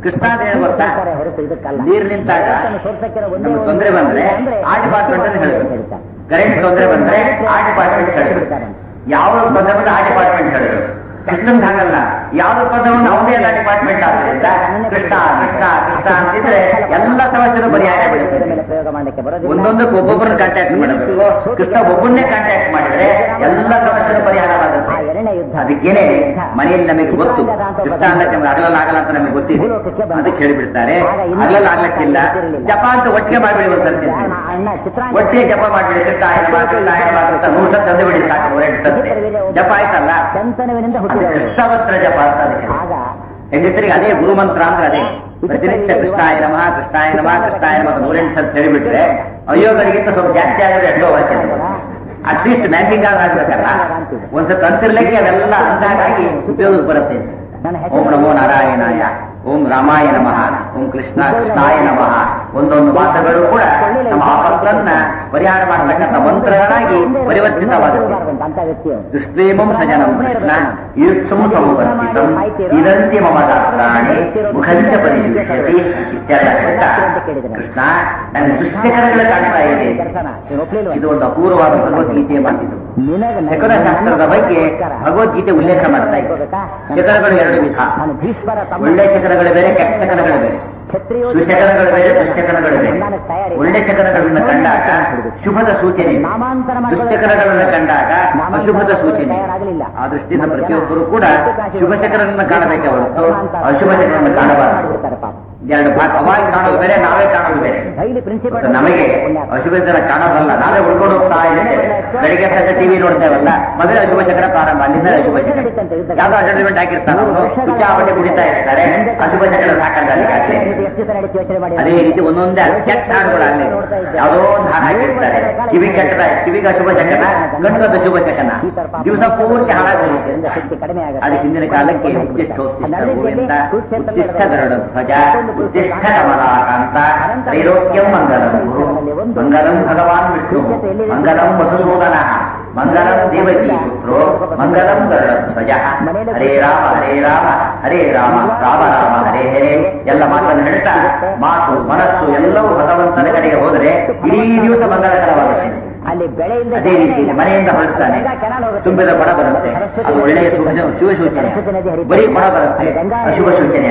ಕೃಷ್ಣ ಅಂತ ಏನು ಗೊತ್ತಾ ಹೇಳ್ತಾರೆ ಹೊರತು ಇದಕ್ಕಲ್ಲ ನೀರು ನಿಂತಾಗ ಜಗತ್ತನ್ನು ಸೋರ್ಸಕ್ಕಿರೋ ಒಂದೇ ನಮ್ಗೆ ಒಂದು ತೊಂದರೆ ಬಂದ್ರೆ ಅಂದ್ರೆ ಆ ಡಿಪಾರ್ಟ್ಮೆಂಟ್ ಅಂತ ಹೇಳ್ಬೇಕು ಹೇಳ್ತಾರೆ. ಕರೆಂಟ್ ತೊಂದರೆ ಬಂದ್ರೆ ಆ ಡಿಪಾರ್ಟ್ಮೆಂಟ್ ಹೇಳ್ಬೇಕು ಯಾವ ತೊಂದರೆ ಬಂದ್ರೆ ಆ ಡಿಪಾರ್ಟ್ಮೆಂಟ್ ಹೇಳ್ಬೇಕು ಕೃಷ್ಣನ್ ಹಾಗಲ್ಲ ಯಾವ ತೊಂದರೆವನ್ನು ಅವನೇ ಎಲ್ಲ ಡಿಪಾರ್ಟ್ಮೆಂಟ್ ಆದ್ರಿಂದ ಕೃಷ್ಣ ಕೃಷ್ಣ ಕೃಷ್ಣ ಅಂತಿದ್ರೆ ಎಲ್ಲ ಸಮಸ್ಯೆನೂ ಪರಿಹಾರ ಇದರ ಬಿಡುತ್ತೆ ಮೇಲೆ ಪ್ರಯೋಗ ಮಾಡಲಿಕ್ಕೆ ಬರೋದಿಲ್ಲ ಒಂದೊಂದಕ್ಕೆ ಒಬ್ಬೊಬ್ಬರನ್ನ ಕಾಂಟ್ಯಾಕ್ಟ್ ಮಾಡಬೇಕು ಕೃಷ್ಣ ಒಬ್ಬನ್ನೇ ಕಾಂಟ್ಯಾಕ್ಟ್ ಮಾಡಿದ್ರೆ ಎಲ್ಲ ಸಮಸ್ಯೆನೂ ಪರಿಹಾರ ಆ ಆಗುತ್ತೆ ಎರಡನೇ ಯುದ್ಧ ಅದಕ್ಕೇನೆ ಮನೆಯಲ್ಲಿ ನಮಗೆ ಗೊತ್ತು ಕೃಷ್ಣ ಅನ್ನಕ್ಕೆ ನಮಗೆ ಹಗಲಲ್ಲಿ ಆಗಲ್ಲ ಅಂತ ನಮಗೆ ಗೊತ್ತಿದೆ ಅದಕ್ಕೆ ಹೇಳಿಬಿಡ್ತಾರೆ ಹಗಲಲ್ಲಿ ಆಗ್ಲಿಕ್ಕಿಲ್ಲ ಜಪ ಅಂತ ಒಟ್ಟಿಗೆ ಮಾಡ್ಬಿಡಿ ಒಂದ್ಸರ್ತಿ ಕಾರಣ ಅಣ್ಣ ಚಿತ್ರಾಂಗ ಒಟ್ಟಿಗೆ ಜಪ ಮಾಡ್ಬಿಡಿ ಕೃಷ್ಣಾಯನ ಮಾ ಕೃಷ್ಣಾಯನ ಮಾ ಅಂತ ನೂರು ಸತ್ ತಂದು ಬಿಡಿ ಸಾಕು ಎರಡು ಸತ್ತೆ ಜಪ ಆಯ್ತಲ್ಲ ಚಂತನವಿನಿಂದ ಅದು ಹುಟ್ಟಿದವರು ಕೃಷ್ಣವಸ್ತ್ರ ಜಪ ಅಂತ ಅದಕ್ಕೆ ಆಗ ಹೆಂಗಸರಿಗೆ ಅದೇ ಗುರು ಮಂತ್ರ ಅಂದ್ರೆ ಅದೇ ಪ್ರತಿನಿತ್ಯ ಕೃಷ್ಣಾಯ ನಮಃ ಕೃಷ್ಣಾಯ ನಮಃ ಕೃಷ್ಣಾಯ ನಮಃ ನೂರೆಂಟು ಸತ್ ಹೇಳಿಬಿಟ್ರೆ ಅಯೋಗರಿಗಿಂತ ಸ್ವಲ್ಪ ಜಾಸ್ತಿ ಆಗೋದು ಎಷ್ಟೋ ವರ್ಷ ಅಟ್ಲೀಸ್ಟ್ ಮ್ಯಾಚಿಂಗ್ ಆಗ್ಬೇಕಲ್ಲ ಒಂದ್ಸತ್ ಅಂತಿರ್ಲಿಕ್ಕೆ ಅದೆಲ್ಲ ಅಂದಾಗಾಗಿ ಉಪಯೋಗಕ್ಕೆ ಬರುತ್ತೆ ನನ್ನ ಓಂ ನಮೋ ನಾರಾಯಣಾಯ ಓಂ ರಾಮಾಯ ನಮಃ ಓಂ ಕೃಷ್ಣ ಕೃಷ್ಣಾಯ ನಮಃ ಒಂದೊಂದು ಮಾತುಗಳು ಕೂಡ ನಮ್ಮ ಆಪತ್ತನ್ನ ಪರಿಹಾರ ಮಾಡತಕ್ಕಂಥ ಮಂತ್ರಗಳಾಗಿ ಪರಿವರ್ತಿತವಾಗುತ್ತೆ ಅಂತ ವ್ಯಕ್ತಿಯು ದುಷ್ಪ್ರೇಮಂ ಸಜನಂ ಕೃಷ್ಣ ಈಕ್ಷಂ ಸಮುಪಸ್ಥಿತಂ ಇದಂತೆ ಮಮ ದಾಸ್ತಾಣಿ ಮುಖಂಚ ಪರಿಶುಷ್ಯತಿ ಇತ್ಯಾದ ಹೇಳ್ತಾ ಕೃಷ್ಣ ನನ್ನ ದುಶ್ಚಕರಗಳು ಕಾಣ್ತಾ ಇದೆ ದರ್ಶನ ನೀನು ಒಪ್ಲಿಲ್ವ? ಇದು ಒಂದು ಅಪೂರ್ವವಾದ ಭಗವದ್ಗೀತೆಯ ಮಾತಿದು ನಿನಗೆ ನನ್ನ- ಶಕುನ ಶಾಸ್ತ್ರದ ಬಗ್ಗೆ ಭಗವದ್ಗೀತೆ ಉಲ್ಲೇಖ ಮಾಡ್ತಾ ಇದೆ ಶಕನಗಳು ಎರಡು ವಿಧ ನಾನು ಭೀಷ್ಮರ ತಮ್ಮ ಒಳ್ಳೆ ಶಕನಗಳು ಬೇರೆ ಕೆಟ್ಟ ಶಕನಗಳು ಬೇರೆ ಕ್ಷತ್ರಿಯೋ ಸುಶಕನಗಳು ಬೇರೆ ದುಶ್ಚಕನಗಳು ಬೇರೆ ಸಂಧಾನಕ್ಕೆ ತಯಾರಿ ಒಳ್ಳೆ ಶಕನಗಳನ್ನು ಕಂಡಾಗ ಶುಭದ ಸೂಚನೆ ಇದೆ. ನಾಮಾಂತರ ಮಾಡ್ಕೊಳ್ಳೋದು- ದುಶ್ಚಕನಗಳನ್ನು ಕಂಡಾಗ ಅಶುಭದ ಸೂಚನೆ ತಯಾರಾಗಲಿಲ್ಲ ಆ ದೃಷ್ಟಿಯಿಂದ ಪ್ರತಿಯೊಬ್ಬರು ಕೂಡ ಶುಭ ಚಕ್ರವನ್ನು ಕಾಣಬೇಕೆ ಹೊರತು ಅಶುಭ ಚಕ್ರವನ್ನು ಕಾಣಬಾರದು ಮಾಡ್ಬಿಡ್ತಾರೆ ಪಾಪ ಎರಡು ಭಾಗ ಅವಾಗ ಕಾಣೋದು ಬೇರೆ ನಾವೇ ಕಾಣೋದು ಬೇರೆ ಡೈಲಿ ಪ್ರಿನ್ಸಿಪಲ್ ಮತ್ತು ನಮಗೆ ಅಶುಭ ಚಕ್ರ ಕಾಣೋದಲ್ಲ ನಾವೇ ಉಳ್ಕೊಂಡು ಹೋಗ್ತಾ ಇರ್ತೇವೆ ಬೆಳಿಗ್ಗೆ ತನಕ ಟಿವಿ ನೋಡ್ತೇವಲ್ಲ ಮೊದಲೇ ಅಶುಭ ಚಕ್ರ ಪ್ರಾರಂಭ ಅಲ್ಲಿಂದ ಅಶುಭ ಚಕ್ರ ಯಾವ್ದೋ ಅಡ್ವರ್ಟೈಸ್ಮೆಂಟ್ ಹಾಕಿರ್ತಾರೆ ಅವರು ಉಚ್ಚಾಪಟ್ಟೆ ಕುಡಿತಾ ಇರ್ತಾರೆ ಅಶುಭ ಚಕ್ರ ಸಾಕಂತ ಅದಕ್ಕಾಗಲಿ ಎಷ್ಟು ದಿವಸ ನಡೀತಿ ಯೋಚನೆ ಮಾಡಿ ಅದೇ ರೀತಿ ಒಂದೊಂದೇ ಕೆಟ್ಟ ಹಾಡುಗಳು ಅಲ್ಲಿ ಯಾವುದೋ ಒಂದು ಹಾಡು ಹಾಕಿರ್ತಾರೆ ಕಿವಿ ಕೆಟ್ಟದ ಕಿವಿಗೆ ಅಶುಭ ಚಕನ ಗಂಟದ ಶುಭ ಚಕನ ದಿವಸ ಪೂರ್ತಿ ಹಾಳಾಗೋಗುತ್ತೆ ಇದರಿಂದ ಶಕ್ತಿ ಕಡಿಮೆ ಆಗುತ್ತೆ ಅದಕ್ಕೆ ಹಿಂದಿನ ಕಾಲಕ್ಕೆ ಉತ್ತಿಷ್ಠ ಉತ್ತಿಷ್ಠ ಗೋವಿಂದ ಉತ್ತಿಷ್ಠ ಗರುಡ ಧ್ವಜ ಉತ್ತಿಷ್ಠ ಕಮಲಾಕಾಂತ ತ್ರೈಲೋಕ್ಯಂ ಮಂಗಲಂ ಗುರು ಮಂಗಲಂ ಭಗವಾನ್ ವಿಷ್ಣು ಮಂಗಲಂ ಮಧುಸೂದನ ಮಂಗಲಂ ದೇವಕಿ ಪುತ್ರೋ ಮಂಗಲಂ ಗರುಡ ಧ್ವಜ ಹರೇ ರಾಮ ಹರೇ ರಾಮ ಹರೇ ರಾಮ ರಾಮ ರಾಮ ಹರೇ ಹರೇ ಎಲ್ಲ ಮಾತನ್ನು ಹೇಳ್ತಾ ಮಾತು ಮನಸ್ಸು ಎಲ್ಲವೂ ಭಗವಂತನ ಕಡೆಗೆ ಹೋದರೆ ಇಡೀ ದಿವಸ ಮಂಗಳಕರವಾಗುತ್ತೆ ಅಲ್ಲಿ ಬೆಳೆಯಿಂದ ಅದೇ ರೀತಿ ಮನೆಯಿಂದ ಹೊರಡ್ತಾನೆ ತುಂಬಿದ ಕೊಡ ಬರುತ್ತೆ ಅದು ಒಳ್ಳೆಯ ಶುಭ ಶುಭ ಸೂಚನೆ ಬರೀ ಕೊಡ ಬರುತ್ತೆ ಅಶುಭ ಸೂಚನೆ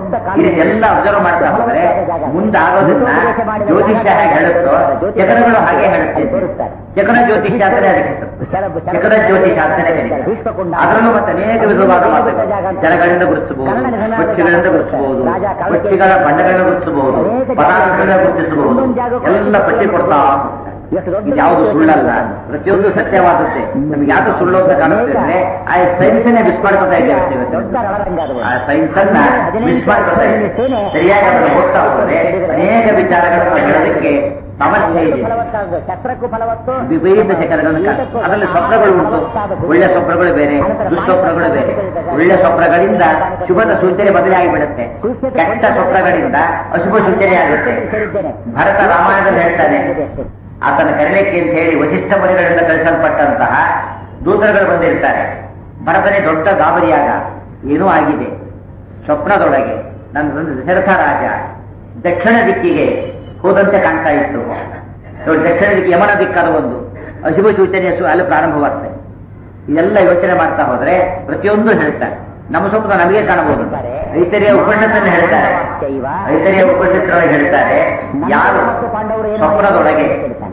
ಈ ರೀತಿ ಎಲ್ಲ ಅಬ್ಸರ್ವ್ ಮಾಡ್ತಾ ಹೋದ್ರೆ ಮುಂದಾಗೋದನ್ನ ಜ್ಯೋತಿಷ್ಯ ಹೇಗೆ ಹೇಳುತ್ತೋ ಚಕ್ರಗಳು ಹಾಗೆ ಹೇಳುತ್ತೆ ಚಕ್ರ ಜ್ಯೋತಿಷ್ಯ ಅಂತಾನೆ ಅದಕ್ಕೆ ಹೆಸರು. ಚಕ್ರ ಜ್ಯೋತಿಷ ಅಂತಾನೆ ಕರೀತಾರೆ ಅದರಲ್ಲೂ ಮತ್ತೆ ಅನೇಕ ವಿಧವಾದ ಮಾತುಗಳು ಜನಗಳಿಂದ ಗುರುತಿಸಬಹುದು ಪಕ್ಷಿಗಳಿಂದ ಗುರುತಿಸಬಹುದು ಪಕ್ಷಿಗಳ ಬಣ್ಣಗಳಿಂದ ಗುರುತಿಸಬಹುದು ಪದಾರ್ಥಗಳಿಂದ ಗುರುತಿಸಬಹುದು ಎಲ್ಲ ಪಟ್ಟಿ ಕೊಡ್ತಾ ಇದು ಯಾವುದು ಸುಳ್ಳಲ್ಲ ಪ್ರತಿಯೊಂದು ಸತ್ಯವಾದದ್ದೇ ನಮ್ಗೆ ಯಾವುದು ಸುಳ್ಳು ಅಂತ ಕಾಣುತ್ತೆ ಅಂದ್ರೆ ಆ ಸೈನ್ಸ್ ಮಿಸ್ ಮಾಡ್ಕೊತಾ ಇದ್ದೇವೆ ದೊಡ್ಡ ರಣರಂಗ ಅದು ಆ ಸೈನ್ಸ್ ಅನ್ನ ಮಿಸ್ ಮಾಡ್ಕೊತಾ ಇದ್ದೇವೆ ಸರಿಯಾಗಿ ಅದನ್ನು ಓದ್ತಾ ಹೋದ್ರೆ ಅನೇಕ ವಿಚಾರಗಳನ್ನು ಹೇಳೋದಕ್ಕೆ ಸಮಸ್ಯೆ ಇದೆ ಫಲವತ್ತಾದ ಶಸ್ತ್ರಕ್ಕೂ ಫಲವತ್ತು ವಿಪರೀತ ಶಕರಗಳನ್ನು ಕಾಣ ಅದರಲ್ಲಿ ಸ್ವಪ್ನಗಳು ಉಂಟು ಒಳ್ಳೆ ಸ್ವಪ್ನಗಳು ಬೇರೆ ದುಸ್ವಪ್ನಗಳು ಬೇರೆ ಒಳ್ಳೆ ಸ್ವಪ್ನಗಳಿಂದ ಶುಭದ ಸೂಚನೆ ಬದಲಾಗಿ ಬಿಡುತ್ತೆ ಕೆಟ್ಟ ಸ್ವಪ್ನಗಳಿಂದ ಅಶುಭ ಸೂಚನೆ ಆಗುತ್ತೆ ಸೇರಿದ್ದೇನೆ ಭರತ ರಾಮಾಯಣದಲ್ಲಿ ಹೇಳ್ತಾನೆ ಆತನ ಕರೆಯಲಿಕ್ಕೆ ಅಂತ ಹೇಳಿ ವಶಿಷ್ಠ ಮುನಿಗಳಿಂದ ಕಳಿಸಲ್ಪಟ್ಟಂತಹ ದೂತರುಗಳು ಬಂದಿರ್ತಾರೆ ಭರತನೇ ದೊಡ್ಡ ಗಾಬರಿಯಾಗ ಏನೂ ಆಗಿದೆ ಸ್ವಪ್ನದೊಳಗೆ ನನ್ನ ಒಂದು ದಶರಥ ರಾಜ ದಕ್ಷಿಣ ದಿಕ್ಕಿಗೆ ಹೋದಂತೆ ಕಾಣ್ತಾ ಇತ್ತು ನೋಡಿ ದಕ್ಷಿಣ ದಿಕ್ಕು ಯಮನ ದಿಕ್ಕಾದ ಒಂದು ಅಶುಭ ಸೂಚನೆಯ ಸು- ಅಲ್ಲಿ ಪ್ರಾರಂಭವಾಗ್ತದೆ ಇದೆಲ್ಲ ಯೋಚನೆ ಮಾಡ್ತಾ ಹೋದ್ರೆ ಪ್ರತಿಯೊಂದು ಹೇಳ್ತಾರೆ ನಮ್ಮ ಸ್ವಪ್ನ ನಮಗೆ ಕಾಣಬಹುದು ರೈತರಿಯ ಉಪನಿಷತ್ತನ್ನು ಹೇಳ್ತಾರೆ ರೈತರಿಯ ಉಪನಿಷತ್ತರೊಳಗೆ ಹೇಳ್ತಾರೆ ಯಾರು ಸ್ವಪ್ನದೊಳಗೆ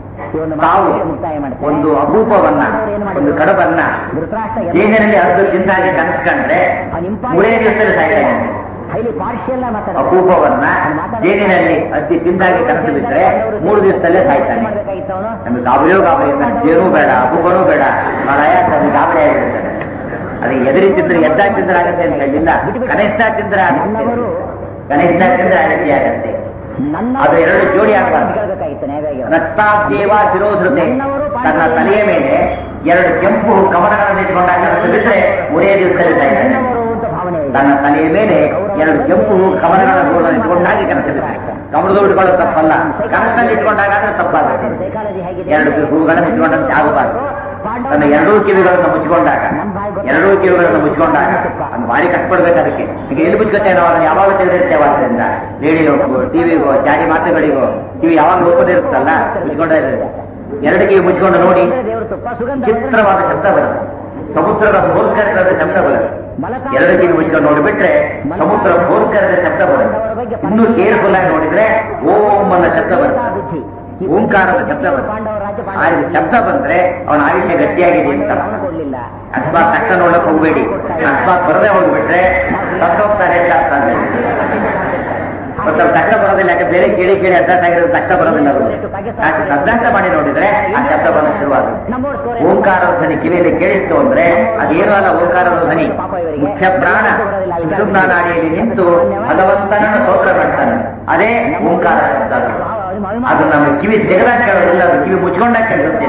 ತಾವು ಒಂದು ಅಪೂಪವನ್ನ ಒಂದು ಕಡಬನ್ನ ಜೇನಿನಲ್ಲಿ ಅರ್ಧ ತಿಂದಾಗಿ ಕನಸ್ಕೊಂಡ್ರೆ ಮೂರೇ ದಿವಸದಲ್ಲಿ ಸಾಯ್ತಾನೆ ಹೈಲಿ ಪಾರ್ಷಿಯಲ್ ಅಪೂಪವನ್ನ ಜೇನಿನಲ್ಲಿ ಅದ್ದಿ ತಿಂದಾಗಿ ಕನಸು ಬಿಟ್ರೆ ಮೂರು ದಿವಸದಲ್ಲೇ ಸಾಯ್ತಾನೆ ಮಾಡ್ಬೇಕಾಗಿತ್ತು ಅವನು ನಮ್ಗೆ ಗಾಬರಿಯೋ ಗಾಬರಿ ಇಲ್ಲ. ಜೇನು ಬೇಡ ಅಪೂಪನೂ ಬೇಡ ಮಳೆಯ ನಮ್ಗೆ ಗಾಬರಿ ಆಗಿರ್ತಾನೆ ಅದು ಎದುರಿ ತಿಂದ್ರೆ ಎದ್ದ ತಿಂದ್ರೆ ಆಗತ್ತೆ ಅಂತ ಹೇಳಿಲ್ಲ ಕನಿಷ್ಠ ತಿಂದ್ರೆ ಆಗತ್ತೆ ಕನಿಷ್ಠ ತಿಂದ್ರೆ ಆ ರೀತಿ ಆಗತ್ತೆ ನನ್ನ ಅದು ಎರಡು ಜೋಡಿ ಆಗ್ಬಾರ್ದು ಕೇಳಬೇಕಾಗಿತ್ತು ನ್ಯಾಯವಾಗಿ ರಕ್ತಾದೇವ ಶಿರೋಧೃತೆ ತನ್ನ ತಲೆಯ ಮೇಲೆ ಎರಡು ಕೆಂಪು ಕಮಲಗಳನ್ನು ಇಟ್ಕೊಂಡಾಗ ಕನಸು ಬಿಟ್ರೆ ಮೂರೇ ದಿವಸದಲ್ಲಿ ಸಾಯ್ತಾನೆ ನನ್ನವರು ಅಂತ ಭಾವನೆ ಇದೆ. ತನ್ನ ತಲೆಯ ಮೇಲೆ ಎರಡು ಕೆಂಪು ಕಮಲಗಳನ್ನು ಇಟ್ಕೊಂಡಾಗ ಕನಸು ಬಿಟ್ರೆ ಕಮಲದ ಇಟ್ಕೊಳ್ಳೋದು ತಪ್ಪಲ್ಲ ಕನಸಲ್ಲಿ ಇಟ್ಕೊಂಡಾಗ ಆದ್ರೆ ತಪ್ಪಾಗುತ್ತೆ ಸೈಕಾಲಜಿ ಹೇಗಿದೆ ಎರಡು ಹೂಗಳನ್ನು ಇಟ್ಕೊಂಡಂತೆ ಆಗಬಾರ್ದು ತನ್ನ ಎರಡೂ ಕಿವಿಗಳನ್ನು ಮುಚ್ಚಿಕೊಂಡಾಗ ಎರಡೂ ಕಿವಿಗಳನ್ನು ಮುಚ್ಚಿಕೊಂಡಾಗ ಅದು ಭಾರಿ ಕಷ್ಟಪಡ್ಬೇಕು ಅದಕ್ಕೆ ಈಗ ಎಲ್ಲಿ ಮುಚ್ಕೊತೇವೆ ನಾವು ಅದನ್ನ ಯಾವಾಗ ತೆಗೆದಿರ್ತೇವೆ ಅದರಿಂದ ರೇಡಿಯೋಗೋ ಟಿವಿಗೋ ಜಾರಿ ಮಾತುಗಳಿಗೋ ಕಿವಿ ಯಾವಾಗ ಓಪನ್ ಇರುತ್ತಲ್ಲ ಮುಚ್ಕೊಂಡೇ ಇರುತ್ತೆ ಎರಡು ಕಿವಿ ಮುಚ್ಕೊಂಡು ನೋಡಿ ದೇವರು ತುಪ್ಪ ಸುಗಂಧ ಚಿತ್ರವಾದ ಶಬ್ದ ಬರುತ್ತೆ ಸಮುದ್ರದ ಭೋರ್ಕರದ ಶಬ್ದ ಬರುತ್ತೆ ಎರಡು ಕಿವಿ ಮುಚ್ಕೊಂಡು ನೋಡಿಬಿಟ್ರೆ ಸಮುದ್ರ ಭೋರ್ಕರದ ಶಬ್ದ ಬರುತ್ತೆ ಇನ್ನೂ ಕೇರ್ಫುಲ್ ಆಗಿ ನೋಡಿದ್ರೆ ಓಂ ಅನ್ನೋ ಶಬ್ದ ಬರುತ್ತೆ ಓಂಕಾರದ ಶಬ್ದ ಬರುತ್ತೆ ಆ ರೀತಿ ಶಬ್ದ ಬಂದ್ರೆ ಅವನ ಆಯುಷ್ಯ ಗಟ್ಟಿಯಾಗಿದೆ ಅಂತ ಕೊಡ್ಲಿಲ್ಲ ಅಕಸ್ಮಾತ್ ತಕ್ಷಣ ನೋಡಕ್ ಹೋಗ್ಬೇಡಿ ಅಕಸ್ಮಾತ್ ಬರದೇ ಹೋಗ್ಬಿಟ್ರೆ ಸತ್ತೋಗ್ತಾರೆ ಅಂತ ಅರ್ಥ ಅಂತ ಹೇಳಿ. ಮತ್ತೆ ಅವ್ರು ತಕ್ಷಣ ಬರೋದಿಲ್ಲ ಯಾಕೆ ಬೇರೆ ಕೇಳಿ ಕೇಳಿ ಅಭ್ಯಾಸ ಆಗಿರೋದು ತಕ್ಷಣ ಬರೋದಿಲ್ಲ ಅವರು ಯಾಕೆ ಅಭ್ಯಾಸ ಮಾಡಿ ನೋಡಿದ್ರೆ ಆ ಶಬ್ದ ಬರೋದು ಶುರುವಾಗುತ್ತೆ ಓಂಕಾರ ಧ್ವನಿ ಕಿವಿಯಲ್ಲಿ ಕೇಳಿಸ್ತು ಅಂದ್ರೆ ಅದೇನು ಅಲ್ಲ ಓಂಕಾರ ಧ್ವನಿ ಮುಖ್ಯ ಪ್ರಾಣ ಸುಷುಮ್ನ ನಾಡಿಯಲ್ಲಿ ನಿಂತು ಭಗವಂತನನ್ನು ಸ್ತೋತ್ರ ಮಾಡ್ತಾನೆ ಅದೇ ಓಂಕಾರ ಶಬ್ದ ಅದು ನಮ್ಮ ಕಿವಿ ತೆಗೆದಾಗ ಕೇಳೋದಿಲ್ಲ ಅದು ಕಿವಿ ಮುಚ್ಕೊಂಡಾಗ ಕೇಳಿಸುತ್ತೆ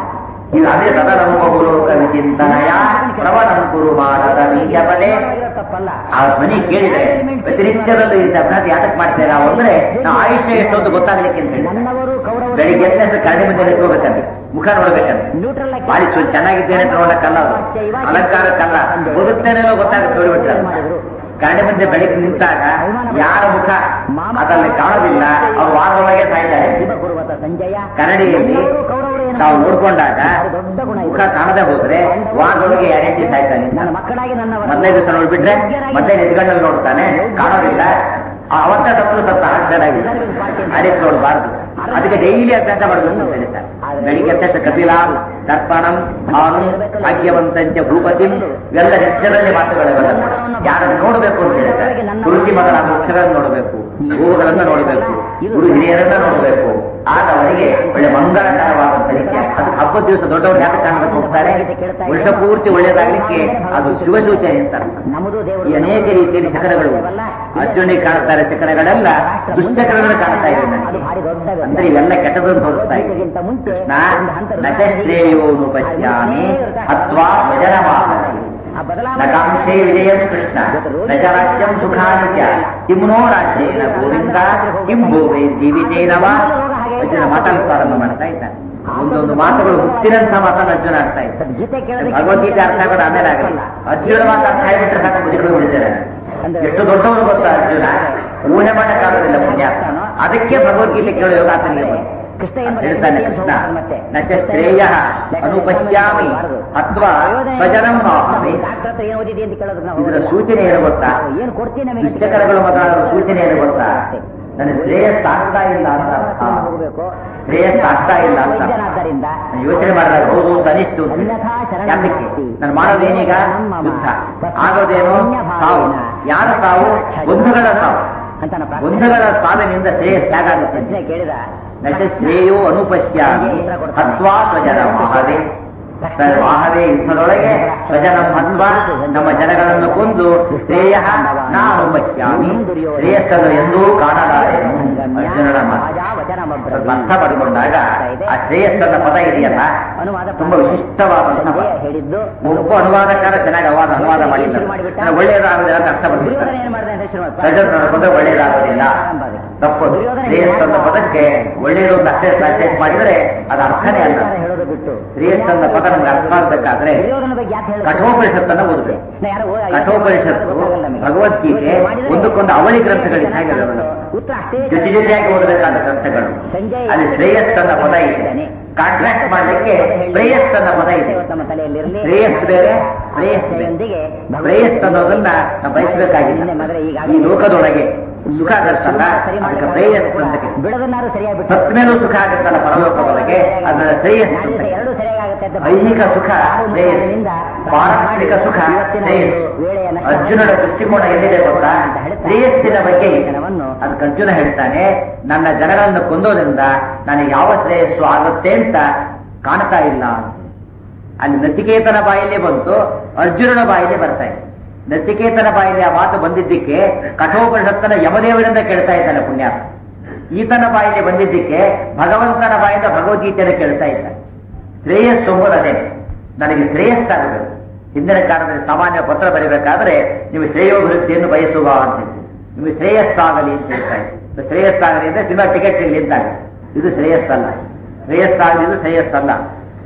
ಇದು ಅದೇ ಸದಾ ನಮ್ಮ ಗುರುಕ ವಿಚಿಂತನಯ ಪ್ರವಣಂ ಕುರು ಮಾಡದ ಬಲೆ ತಪ್ಪಲ್ಲ ಆ ಧ್ವನಿ ಕೇಳಿದ್ರೆ ವ್ಯತಿರಿಕ್ತದಲ್ಲಿ ಈ ಅಭ್ಯಾಸ ಯಾತಕ್ಕೆ ಮಾಡ್ತೇವೆ ನಾವು ಅಂದ್ರೆ ನಾವು ಆಯುಷ್ಯ ಎಷ್ಟೊಂದು ಗೊತ್ತಾಗ್ಲಿಕ್ಕೆ ಅಂತ ಹೇಳಿ ನನ್ನವರು ಕೌರವ ಬೆಳಿಗ್ಗೆ ಎದ್ದ ಹೆಸರು ಕರಡಿ ಮುಂದೆ ನಿಂತ್ಕೋಬೇಕಂತೆ ಮುಖ ನೋಡ್ಬೇಕಂತೆ ನ್ಯೂಟ್ರಲ್ ಬಾಳಿ ಚೂರು ಚೆನ್ನಾಗಿದ್ದೇನೆ ಅಂತ ನೋಡಕ್ಕಲ್ಲ ಅದು ಅಲಂಕಾರಕ್ಕಲ್ಲ ಬದುಕ್ತೇನೇನೋ ಗೊತ್ತಾಗುತ್ತೆ ನೋಡಿಬಿಟ್ರೆ ಕರಡಿ ಮುಂದೆ ಬೆಳಿಗ್ಗೆ ನಿಂತಾಗ ಯಾರ ಮುಖ ಅದರಲ್ಲಿ ಕಾಣೋದಿಲ್ಲ ಅವ್ರು ವಾರದೊಳಗೆ ಸಾಯ್ತಾರೆ ಗುರುವತ ಸಂಜಯ ಕರಡಿಯಲ್ಲಿ ಕೌರವರು ಏನು ತಾವು ನೋಡ್ಕೊಂಡಾಗ ದೊಡ್ಡ ಗುಣ ಮುಖ ಕಾಣದೆ ಹೋದ್ರೆ ವಾರದೊಳಗೆ ಯಾರೇಂಟಿ ಸಾಯ್ತಾನೆ ನನ್ನ ಮಕ್ಕಳಾಗಿ ನನ್ನವರ ಮೊದಲನೇ ದಿವಸ ನೋಡ್ಬಿಟ್ರೆ ಮತ್ತೆ ನಿಂತ್ಕೊಂಡಲ್ಲಿ ನೋಡ್ತಾನೆ ಕಾಣೋದಿಲ್ಲ ಆ ಅವತ್ತ ತಪ್ಪು ಸತ್ತ ಆಕ್ಸಿಡೆಂಟ್ ಆಗಿದೆ ಅದಕ್ಕೆ ನೋಡಬಾರ್ದು ಅದಕ್ಕೆ ಡೈಲಿ ಅಭ್ಯಾಸ ಮಾಡಬೇಕು ಅಂತ ಹೇಳ್ತಾರೆ ಬೆಳಿಗ್ಗೆ ಎದ್ದ ಕಪಿಲ ದರ್ಪಣಂ ಭಾನು ಭಾಗ್ಯವಂತಂಚ ಭೂಪತಿಂ ಇವೆಲ್ಲ ಹೆಸರಲ್ಲಿ ಮಾತುಗಳಿವೆಲ್ಲ ಯಾರನ್ನು ನೋಡಬೇಕು ಅಂತ ಹೇಳ್ತಾರೆ ತುಳಸಿ ಮಗನ ಅಕ್ಷರನ್ನು ನೋಡಬೇಕು ಗೋವುಗಳನ್ನ ನೋಡಬೇಕು ಗುರು ಹಿರಿಯರನ್ನ ನೋಡಬೇಕು ಆಗ ಅವರಿಗೆ ಒಳ್ಳೆ ಮಂಗಳಕರವಾದಂತ ರೀತಿಯ ಅದು ಹಬ್ಬದ ದಿವಸ ದೊಡ್ಡವರು ಯಾಕೆ ಕಾಣಬೇಕು ಹೋಗ್ತಾರೆ ವರ್ಷ ಪೂರ್ತಿ ಒಳ್ಳೇದಾಗ್ಲಿಕ್ಕೆ ಅದು ಶಿವಸೂಚನೆ ಅಂತಾರೆ ನಮ್ಮದು ದೇವರು ಈ ಅನೇಕ ರೀತಿಯಲ್ಲಿ ಶಕನಗಳು ಅರ್ಜುನಿಗೆ ಕಾಣ್ತಾರೆ ಶಕನಗಳೆಲ್ಲ ದುಶ್ಚಕ್ರಗಳು ಕಾಣ್ತಾ ಇದೆ ಅದು ನನಗೆ ಭಾರಿ ದೊಡ್ಡ ಅಂದ್ರೆ ಇವೆಲ್ಲ ಕೆಟ್ಟದನ್ನು ತೋರಿಸ್ತಾ ಇದೆ ಇದಕ್ಕಿಂತ ಮುಂಚೆ ಕೃಷ್ಣ ಒಂದು ಹಂತ ನಚಶ್ರೇಯೋನು ಪಶ್ಯಾಮಿ ಅಥವಾ ಭಜನಮಾಹಿ ಆ ಬದಲಾವಣೆ ನಕಾಂಕ್ಷೇ ವಿಜಯಂ ಕೃಷ್ಣ ನಜರಾಜ್ಯಂ ಸುಖಾನಿ ಚ ಕಿಮ್ನೋ ರಾಜ್ಯೇನ ಗೋವಿಂದ ಕಿಂ ಭೋವೇ ಜೀವಿತೇನವ ಅರ್ಜುನ ಮಾತನ್ನು ಪ್ರಾರಂಭ ಮಾಡ್ತಾ ಇದ್ದಾನೆ ಒಂದೊಂದು ಮಾತುಗಳು ಹುಟ್ಟಿನಂತ ಮಾತನ್ನು ಅರ್ಜುನ ಆಡ್ತಾ ಇದ್ದಾನೆ ಗೀತೆ ಕೇಳೋದಕ್ಕೆ ಭಗವದ್ಗೀತೆ ಅರ್ಥ ಆಗೋದು ಆಮೇಲೆ ಆಗಲಿ ಅರ್ಜುನ ಮಾತು ಅರ್ಥ ಆಗಿಬಿಟ್ರೆ ಸಾಕು ಬುದ್ಧಿಗಳು ಉಳಿತಾರೆ ಎಷ್ಟು ದೊಡ್ಡವರು ಗೊತ್ತಾ ಅರ್ಜುನ ಊಹೆ ಮಾಡಕ್ಕಾಗೋದಿಲ್ಲ ಪುಣ್ಯ ಅದಕ್ಕೆ ಭಗವದ್ಗೀತೆ ಕೇಳೋ ಯೋಗ ಆತನಿಗೆ ಬಂತು. ಕೃಷ್ಣ ಎಂಬ ಹೇಳ್ತಾನೆ ಕೃಷ್ಣ ನಚ ಶ್ರೇಯ ಅನುಪಶ್ಯಾಮಿ ಅಥವಾ ಸ್ವಜನಂ ಮಾಹಾಮಿ ಡಾಕ್ಟರ್ ಹತ್ರ ಏನು ಓದಿದೆ ಅಂತ ಕೇಳೋದಕ್ಕೆ ನಾವು ಇದರ ಹೋಗೋದಿಲ್ಲ. ಸೂಚನೆ ಏನು ಗೊತ್ತಾ ಏನು ಕೊಡ್ತೀನಿ ನಮಗೆ ಅಂತ ಪುಸ್ತಕಗಳು ಮೊದಲಾದ ಸೂಚನೆ ಏನು ಗೊತ್ತಾ ನನ್ನ ಶ್ರೇಯಸ್ ಆಗ್ತಾ ಇಲ್ಲ ಅಂತ ಅರ್ಥ ಹೋಗ್ಬೇಕು ಶ್ರೇಯಸ್ ಆಗ್ತಾ ಇಲ್ಲ ಅಂತ ವೈದ್ಯನಾದ್ದರಿಂದ ನಾನು ಯೋಚನೆ ಮಾಡಿದಾಗ ಹೌದು ಅಂತ ಅನಿಸ್ತು ಅಂತ. ಅನ್ಯಥಾ ಶರಣಂ ಯಾತಕ್ಕೆ ನಾಸ್ತಿ. ನಾನು ಮಾಡೋದೇನೀಗ ನಮ್ಮ ಯುದ್ಧ ಮಮ. ಆಗೋದೇನು ಸಾವು ಯಾರ ಸಾವು ಬಂಧುಗಳ ಸಾವು ಅಂತ ನಮ್ಮ ಪ್ರಾರ್ಥನೆ. ಬಂಧುಗಳ ಸಾವಿನಿಂದ ಶ್ರೇಯಸ್ ಹೇಗಾಗುತ್ತೆ ಅಂತ. ಪ್ರಶ್ನೆ ಕೇಳಿದ ನಚ ಶ್ರೇಯೋ ಅನುಪಶ್ಯಾಮಿ ಹತ್ವಾ ಸ್ವಜನ ಮಾಹವೇ ಸರ್ ಮಾಹವೇ ಯುದ್ಧದೊಳಗೆ ಸ್ವಜನ ಹತ್ವ ನಮ್ಮ ಜನಗಳನ್ನು ಕೊಂದು ಶ್ರೇಯ ನಾನು ಪಶ್ಯಾಮಿ ಶ್ರೇಯಸ್ಸನ್ನು ಎಂದೂ ಕಾಣಲಾರೆನು ಅರ್ಜುನನ ಮಾತು ರಾಜ ವಚನಮಬ್ರವೀತ್. ಸ್ವಲ್ಪ ಅರ್ಥ ಪಡ್ಕೊಂಡಾಗ ಆ ಶ್ರೇಯಸ್ಸನ್ನ ಪದ ಇದೆಯಲ್ಲ ಅನುವಾದ ತುಂಬಾ ವಿಶಿಷ್ಟವಾದಂತಹ ಪದ. ಸಂಜಯ ಹೇಳಿದ್ದು ಒಬ್ಬ ಅನುವಾದಕಾರ ಚೆನ್ನಾಗಿ ಅವಾದ ಅನುವಾದ ಮಾಡಿಲ್ಲ ನಾನು ಒಳ್ಳೆಯದಾಗುದಿಲ್ಲ ಅಂತ ಅರ್ಥ ದುರ್ಯೋಧನ ಬರ್ತಿರ್ತಾರೆ ಏನ್ ಮಾಡಿದ ಅಂತ ಶುರು ಮಾಡ್ತಾರೆ. ರಜತ್ ನೋಡಿದ್ರೆ ಒಳ್ಳೆಯದಾಗೋದಿಲ್ಲ ತಪ್ಪದು ಶ್ರೇಯಸ್ಸನ್ನ ಪದಕ್ಕೆ ಒಳ್ಳೆಯದು ಅಂತ ಅಷ್ಟೇ ಟ್ರಾನ್ಸ್ಲೇಟ್ ಮಾಡಿದ್ರೆ ಅದು ಅರ್ಥನೇ ಅಲ್ಲ ವಿಚಾರ ಹೇಳೋದು ಬಿಟ್ಟು ಶ್ರೇಯಸ್ಸನ್ನ ಪದ ನಮ್ಗೆ ಅರ್ಥ ಆಗ್ಬೇಕಾದ್ರೆ ದುರ್ಯೋಧನ ಬಗ್ಗೆ ಯಾಕೆ ಹೇಳ್ತಾರೆ? ಕಠೋಪನಿಷತ್ತನ್ನ ಓದಬೇಕು ನಾ ಯಾರೋ ಓ- ಕಠೋಪನಿಷತ್ತು ಗೊತ್ತಾಗಲ್ಲ ನಮಗೆ. ಭಗವದ್ಗೀತೆ ಮಾಡಿದ್ರೆ ಒಂದಕ್ಕೊಂದು ಅವಳಿ ಗ್ರಂಥಗಳಿಂದ ಹಾಗೆ ಇರೋದು. ಉತ್ತರ ಅಷ್ಟೇ ಜೊತೆ ಜೊತೆಯಾಗಿ ಓದಬೇಕಾದ ಗ್ರಂಥಗಳು ಅಲ್ಲಿ ಶ್ರೇಯಸ್ಸನ್ನ ಪದ ಇದೆ ಕಾಂಟ್ರಾಕ್ಟ್ ಮಾಡಲಿಕ್ಕೆ ಪ್ರೇಯಸ್ಸನ್ನ ಪದ ಇದೆ ನಮ್ಮ ತಲೆಯಲ್ಲಿರಲಿ ಶ್ರೇಯಸ್ ಬೇರೆ ಪ್ರೇಯಸ್ ಬೇರೆ ಜೊತೆಯೊಂದಿಗೆ ಪ್ರೇಯಸ್ ಅನ್ನೋದನ್ನ ನಾವು ಬಯಸಬೇಕಾಗಿಲ್ಲ ಈ ಲೋಕದೊಳಗೆ ಸುಖ ಆಗತ್ತಲ್ಲ ಅದಕ್ಕೆ ಪ್ರೇಯಸ್ ಅಂತ ಕರೀತಾರೆ. ಬಿಡೋದನ್ನಾರು ಸರಿಯಾಗಿ ಬಿಟ್ಟು ಸತ್ ಮೇಲೂ ಸುಖ ಆಗುತ್ತಲ್ಲ ಪರಲೋಕದೊಳಗೆ ಅದನ್ನ ಶ್ರೇಯಸ್ ಅಂತ ಕರೀತಾರೆ. ಎರಡು ಸರಿಯಾಗುತ್ತೆ ಅಂತ ಐಹಿಕ ಸುಖ ಶ್ರೇಯಸ್ ಪಾರಮಾರ್ಥಿಕ ಸುಖ ಶ್ರೇಯಸ್ ಅರ್ಜುನನ ದೃಷ್ಟಿಕೋನ ಎಲ್ಲಿದೆ ಗೊತ್ತಾ ಶ್ರೇಯಸ್ಸಿನ ಬಗ್ಗೆ ಇದೆ. ಅದಕ್ಕೆ ಅರ್ಜುನ ಹೇಳ್ತಾನೆ ನನ್ನ ಜನಗಳನ್ನು ಕೊಂದೋದ್ರಿಂದ ನನಗೆ ಯಾವ ಶ್ರೇಯಸ್ಸು ಆಗುತ್ತೆ ಅಂತ ಕಾಣ್ತಾ ಇಲ್ಲ ಅಲ್ಲಿ ನಚಿಕೇತನ ಬಾಯಲ್ಲಿ ಬಂತು ಅರ್ಜುನನ ಬಾಯಲ್ಲಿ ಬರ್ತಾ ಇದೆ ನಚಿಕೇತನ ಬಾಯಲ್ಲಿ ಆ ಮಾತು ಬಂದಿದ್ದಕ್ಕೆ ಕಠೋಪನಿಷತ್ತನ ಯಮದೇವರಿಂದ ಕೇಳ್ತಾ ಇದ್ದಾನೆ ಪುಣ್ಯಾತ್ಮ ಈತನ ಬಾಯಲ್ಲಿ ಬಂದಿದ್ದಕ್ಕೆ ಭಗವಂತನ ಬಾಯಿಂದ ಭಗವದ್ಗೀತೆಯನ್ನು ಕೇಳ್ತಾ ಇದ್ದಾನೆ ಶ್ರೇಯಸ್ಸು ಎಂಬುದು ಅದೇ ನನಗೆ ಶ್ರೇಯಸ್ಸಾಗಬೇಕು ಹಿಂದಿನ ಕಾಲದಲ್ಲಿ ಸಾಮಾನ್ಯ ಪತ್ರ ಬರೀಬೇಕಾದ್ರೆ ನೀವು ಶ್ರೇಯೋಭಿವೃದ್ಧಿಯನ್ನು ಬಯಸುವ ಅಂತ ಹೇಳಿ. ನಿಮಗೆ ಶ್ರೇಯಸ್ಸಾಗಲಿ ಅಂತ ಹೇಳ್ತಾ ಇದ್ದಾರೆ ಶ್ರೇಯಸ್ಸಾಗಲಿ ಅಂದ್ರೆ ಸಿನಿಮಾ ಟಿಕೆಟ್ ಸಿಗಲಿ ಅಂತಾರೆ ಇದು ಶ್ರೇಯಸ್ಸಲ್ಲ ಶ್ರೇಯಸ್ಸಾಗಲಿ ಇದು ಶ್ರೇಯಸ್ಸಲ್ಲ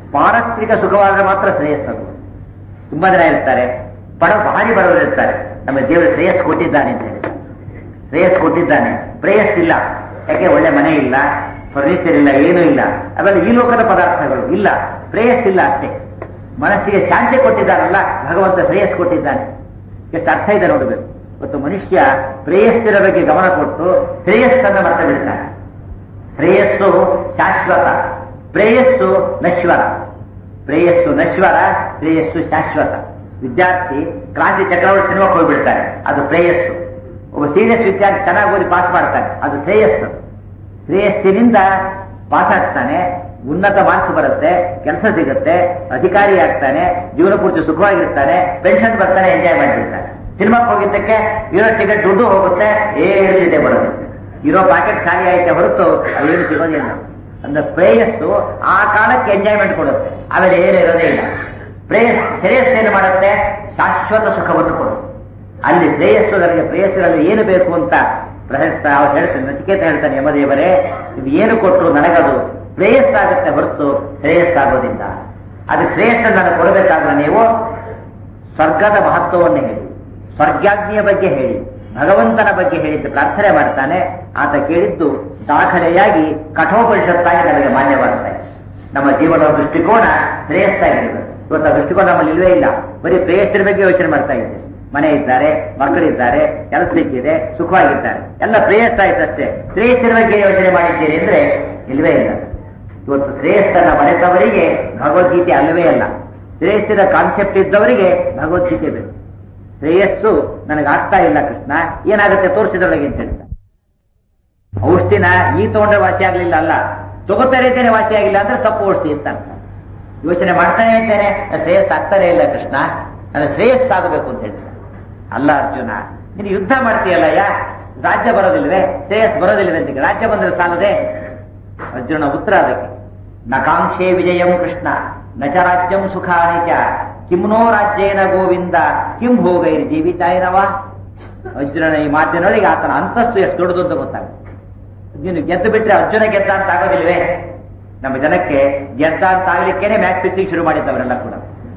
ಪಾರಸ್ಪರಿಕ ಸುಖವಾದ್ರೆ ಮಾತ್ರ ಶ್ರೇಯಸ್ಸದು ತುಂಬಾ ಜನ ಇರ್ತಾರೆ ಬಡ ಭಾರಿ ಬಡವರು ಇರ್ತಾರೆ ನಮ್ಮ ದೇವರು ಶ್ರೇಯಸ್ ಕೊಟ್ಟಿದ್ದಾನೆ ಅಂತ ಹೇಳ್ತಾರೆ ಶ್ರೇಯಸ್ ಕೊಟ್ಟಿದ್ದಾನೆ ಪ್ರೇಯಸ್ ಇಲ್ಲ ಯಾಕೆ ಒಳ್ಳೆ ಮನೆ ಇಲ್ಲ ಫರ್ನಿಚರ್ ಇಲ್ಲ ಏನೂ ಇಲ್ಲ ಅವೆಲ್ಲ ಈ ಲೋಕದ ಪದಾರ್ಥಗಳು ಇಲ್ಲ ಪ್ರೇಯಸ್ ಇಲ್ಲ ಅಷ್ಟೇ ಮನಸ್ಸಿಗೆ ಶಾಂತಿ ಕೊಟ್ಟಿದ್ದಾನಲ್ಲ ಭಗವಂತ ಶ್ರೇಯಸ್ ಕೊಟ್ಟಿದ್ದಾನೆ ಎಷ್ಟು ಅರ್ಥ ಇದೆ ನೋಡಬೇಕು ಇವತ್ತು ಮನುಷ್ಯ ಪ್ರೇಯಸ್ಸಿನ ಬಗ್ಗೆ ಗಮನ ಕೊಟ್ಟು ಶ್ರೇಯಸ್ಸನ್ನು ಮರ್ತ ಬಿಡ್ತಾನೆ ಶ್ರೇಯಸ್ಸು ಶಾಶ್ವತ ಪ್ರೇಯಸ್ಸು ನಶ್ವರ ಪ್ರೇಯಸ್ಸು ನಶ್ವರ ಶ್ರೇಯಸ್ಸು ಶಾಶ್ವತ ವಿದ್ಯಾರ್ಥಿ ಕ್ರಾಂತಿ ಚಕ್ರವರ್ತಿ ಸಿನಿಮಾಕ್ಕೆ ಹೋಗ್ಬಿಡ್ತಾರೆ ಅದು ಪ್ರೇಯಸ್ಸು ಒಬ್ಬ ಸೀರಿಯಸ್ ವಿದ್ಯಾರ್ಥಿ ಚೆನ್ನಾಗಿ ಓದಿ ಪಾಸ್ ಮಾಡ್ತಾನೆ ಅದು ಶ್ರೇಯಸ್ಸು ಶ್ರೇಯಸ್ಸಿನಿಂದ ಪಾಸ್ ಆಗ್ತಾನೆ ಉನ್ನತ ಮಾರ್ಕ್ಸ್ ಬರುತ್ತೆ ಕೆಲಸ ಸಿಗುತ್ತೆ ಅಧಿಕಾರಿ ಆಗ್ತಾನೆ ಜೀವನ ಪೂರ್ತಿ ಸುಖವಾಗಿರ್ತಾನೆ ಪೆನ್ಷನ್ ಬರ್ತಾನೆ ಎಂಜಾಯ್ ಮಾಡಿಬಿಡ್ತಾನೆ ಸಿನಿಮಾಕ್ಕೆ ಹೋಗಿದ್ದಕ್ಕೆ ಇರೋ ಟಿಕೆಟ್ ದುಡ್ಡು ಹೋಗುತ್ತೆ ಏನು ಇದೆ ಬರೋದು ಇರೋ ಪ್ಯಾಕೆಟ್ ಖಾಲಿ ಆಯ್ತೆ ಹೊರತು ಅದೇನು ಸಿಗೋದಿಲ್ಲ ಅಂದ್ರೆ ಪ್ರೇಯಸ್ಸು ಆ ಕಾಲಕ್ಕೆ ಎಂಜಾಯ್ಮೆಂಟ್ ಕೊಡುತ್ತೆ ಆಮೇಲೆ ಏನು ಇರೋದೇ ಇಲ್ಲ ಪ್ರೇಯಸ್ ಶ್ರೇಯಸ್ ಏನು ಮಾಡುತ್ತೆ ಶಾಶ್ವತ ಸುಖವನ್ನು ಕೊಡುತ್ತೆ ಅಲ್ಲಿ ಶ್ರೇಯಸ್ಸು ನನಗೆ ಪ್ರೇಯಸ್ಸುಗಳಲ್ಲಿ ಏನು ಬೇಕು ಅಂತ ಪ್ರಶ್ನೆ ಅವ್ರು ಹೇಳ್ತಾನೆ ನಚಿಕೇತ ಹೇಳ್ತಾನೆ ಯಮದೇವರೇ ಇದು ಏನು ಕೊಟ್ಟರು ನನಗದು ಶ್ರೇಯಸ್ಸಾಗುತ್ತೆ ಹೊರತು ಶ್ರೇಯಸ್ಸಾಗೋದಿಲ್ಲ ಅದಕ್ಕೆ ಶ್ರೇಯಸ್ಸನ್ನು ನಾನು ಕೊಡಬೇಕಾದ್ರೆ ನೀವು ಸ್ವರ್ಗದ ಮಹತ್ವವನ್ನು ಹೇಳಿ ಸ್ವರ್ಗಾಗ್ನಿಯ ಬಗ್ಗೆ ಹೇಳಿ ಭಗವಂತನ ಬಗ್ಗೆ ಹೇಳಿದ್ದು ಪ್ರಾರ್ಥನೆ ಮಾಡ್ತಾನೆ ಆತ ಕೇಳಿದ್ದು ದಾಖಲೆಯಾಗಿ ಕಠೋಪನಿಷತ್ತಾಗಿ ನಮಗೆ ಮಾನ್ಯವಾಗ್ತಾ ಇದೆ ನಮ್ಮ ಜೀವನದ ದೃಷ್ಟಿಕೋನ ಶ್ರೇಯಸ್ಸಾಗಿರಬೇಕು ಇವತ್ತು ಆ ದೃಷ್ಟಿಕೋನ ನಮ್ಮಲ್ಲಿ ಇಲ್ವೇ ಇಲ್ಲ ಬರೀ ಪ್ರೇಯಸ್ಸಿನ ಬಗ್ಗೆ ಯೋಚನೆ ಮಾಡ್ತಾ ಇದ್ದೇವೆ ಮನೆ ಇದ್ದಾರೆ ಮಕ್ಕಳಿದ್ದಾರೆ ಕೆಲಸ ಸಿಕ್ಕಿದೆ ಸುಖವಾಗಿದ್ದಾರೆ ಎಲ್ಲ ಪ್ರೇಯಸ್ಸಾಯ್ತಷ್ಟೇ ಶ್ರೇಯಸ್ಸಿನ ಬಗ್ಗೆ ಯೋಚನೆ ಮಾಡಿದ್ದೀರಿ ಅಂದ್ರೆ ಇಲ್ವೇ ಇಲ್ಲ ಇವತ್ತು ಶ್ರೇಯಸ್ಸನ್ನ ಮರೆತವರಿಗೆ ಭಗವದ್ಗೀತೆ ಅಲ್ಲವೇ ಅಲ್ಲ ಶ್ರೇಯಸ್ಸಿನ ಕಾನ್ಸೆಪ್ಟ್ ಇದ್ದವರಿಗೆ ಭಗವದ್ಗೀತೆ ಬೇಕು ಶ್ರೇಯಸ್ಸು ನನಗೆ ಆಗ್ತಾ ಇಲ್ಲ ಕೃಷ್ಣ ಏನಾಗುತ್ತೆ ತೋರಿಸಿದೊಳಗೆ ಅಂತ ಹೇಳ್ತಾರೆ ಔಷಧಿನ ಈ ತಗೊಂಡ್ರೆ ವಾಸಿ ಆಗ್ಲಿಲ್ಲ ಅಲ್ಲ ತಗೋತಾ ಇದ್ದೇನೆ ವಾಸಿ ಆಗಿಲ್ಲ ಅಂದ್ರೆ ತಪ್ಪು ಔಷಧಿ ಅಂತ ಅರ್ಥ ಯೋಚನೆ ಮಾಡ್ತಾನೆ ಇದ್ದೇನೆ ನನ್ನ ಶ್ರೇಯಸ್ ಆಗ್ತಾನೆ ಇಲ್ಲ ಕೃಷ್ಣ ನನ್ನ ಶ್ರೇಯಸ್ ಆಗಬೇಕು ಅಂತ ಹೇಳ್ತಾರೆ ಅಲ್ಲ ಅರ್ಜುನ ನೀನು ಯುದ್ಧ ಮಾಡ್ತೀಯಲ್ಲ ಯಾ ರಾಜ್ಯ ಬರೋದಿಲ್ವೇ ಶ್ರೇಯಸ್ ಬರೋದಿಲ್ವೇ ಅಂತ ರಾಜ್ಯ ಬಂದ್ರೆ ಸಾಲದೆ ಅರ್ಜುನ ಉತ್ತರ ಅದಕ್ಕೆ ನಕಾಂಕ್ಷೆ ವಿಜಯಂ ಕೃಷ್ಣ ನ ಚ ರಾಜ್ಯಂ ಸುಖಾನಿ ಚ ಕಿಮ್ನೋ ರಾಜ್ಯೇನ ಗೋವಿಂದ ಕಿಂ ಭೋಗೈರ್ ಜೀವಿತಾಯಿರವ ಅರ್ಜುನನ ಈ ಮಾತಿನೊಳಗೆ ಆತನ ಅಂತಸ್ತು ಎಷ್ಟು ದೊಡ್ಡದು ಅಂತ ಗೊತ್ತಾಗುತ್ತೆ ನೀನು ಗೆದ್ದು ಬಿಟ್ರೆ ಅರ್ಜುನ ಗೆದ್ದ ಅಂತ ಆಗೋದಿಲ್ವೇ ನಮ್ಮ ಜನಕ್ಕೆ ಗೆದ್ದ ಅಂತ ಆಗ್ಲಿಕ್ಕೇನೆ ಮ್ಯಾಚ್ ಫಿಕ್ಸಿಂಗ್ ಶುರು ಮಾಡಿದ್ದವರೆಲ್ಲ ಕೂಡ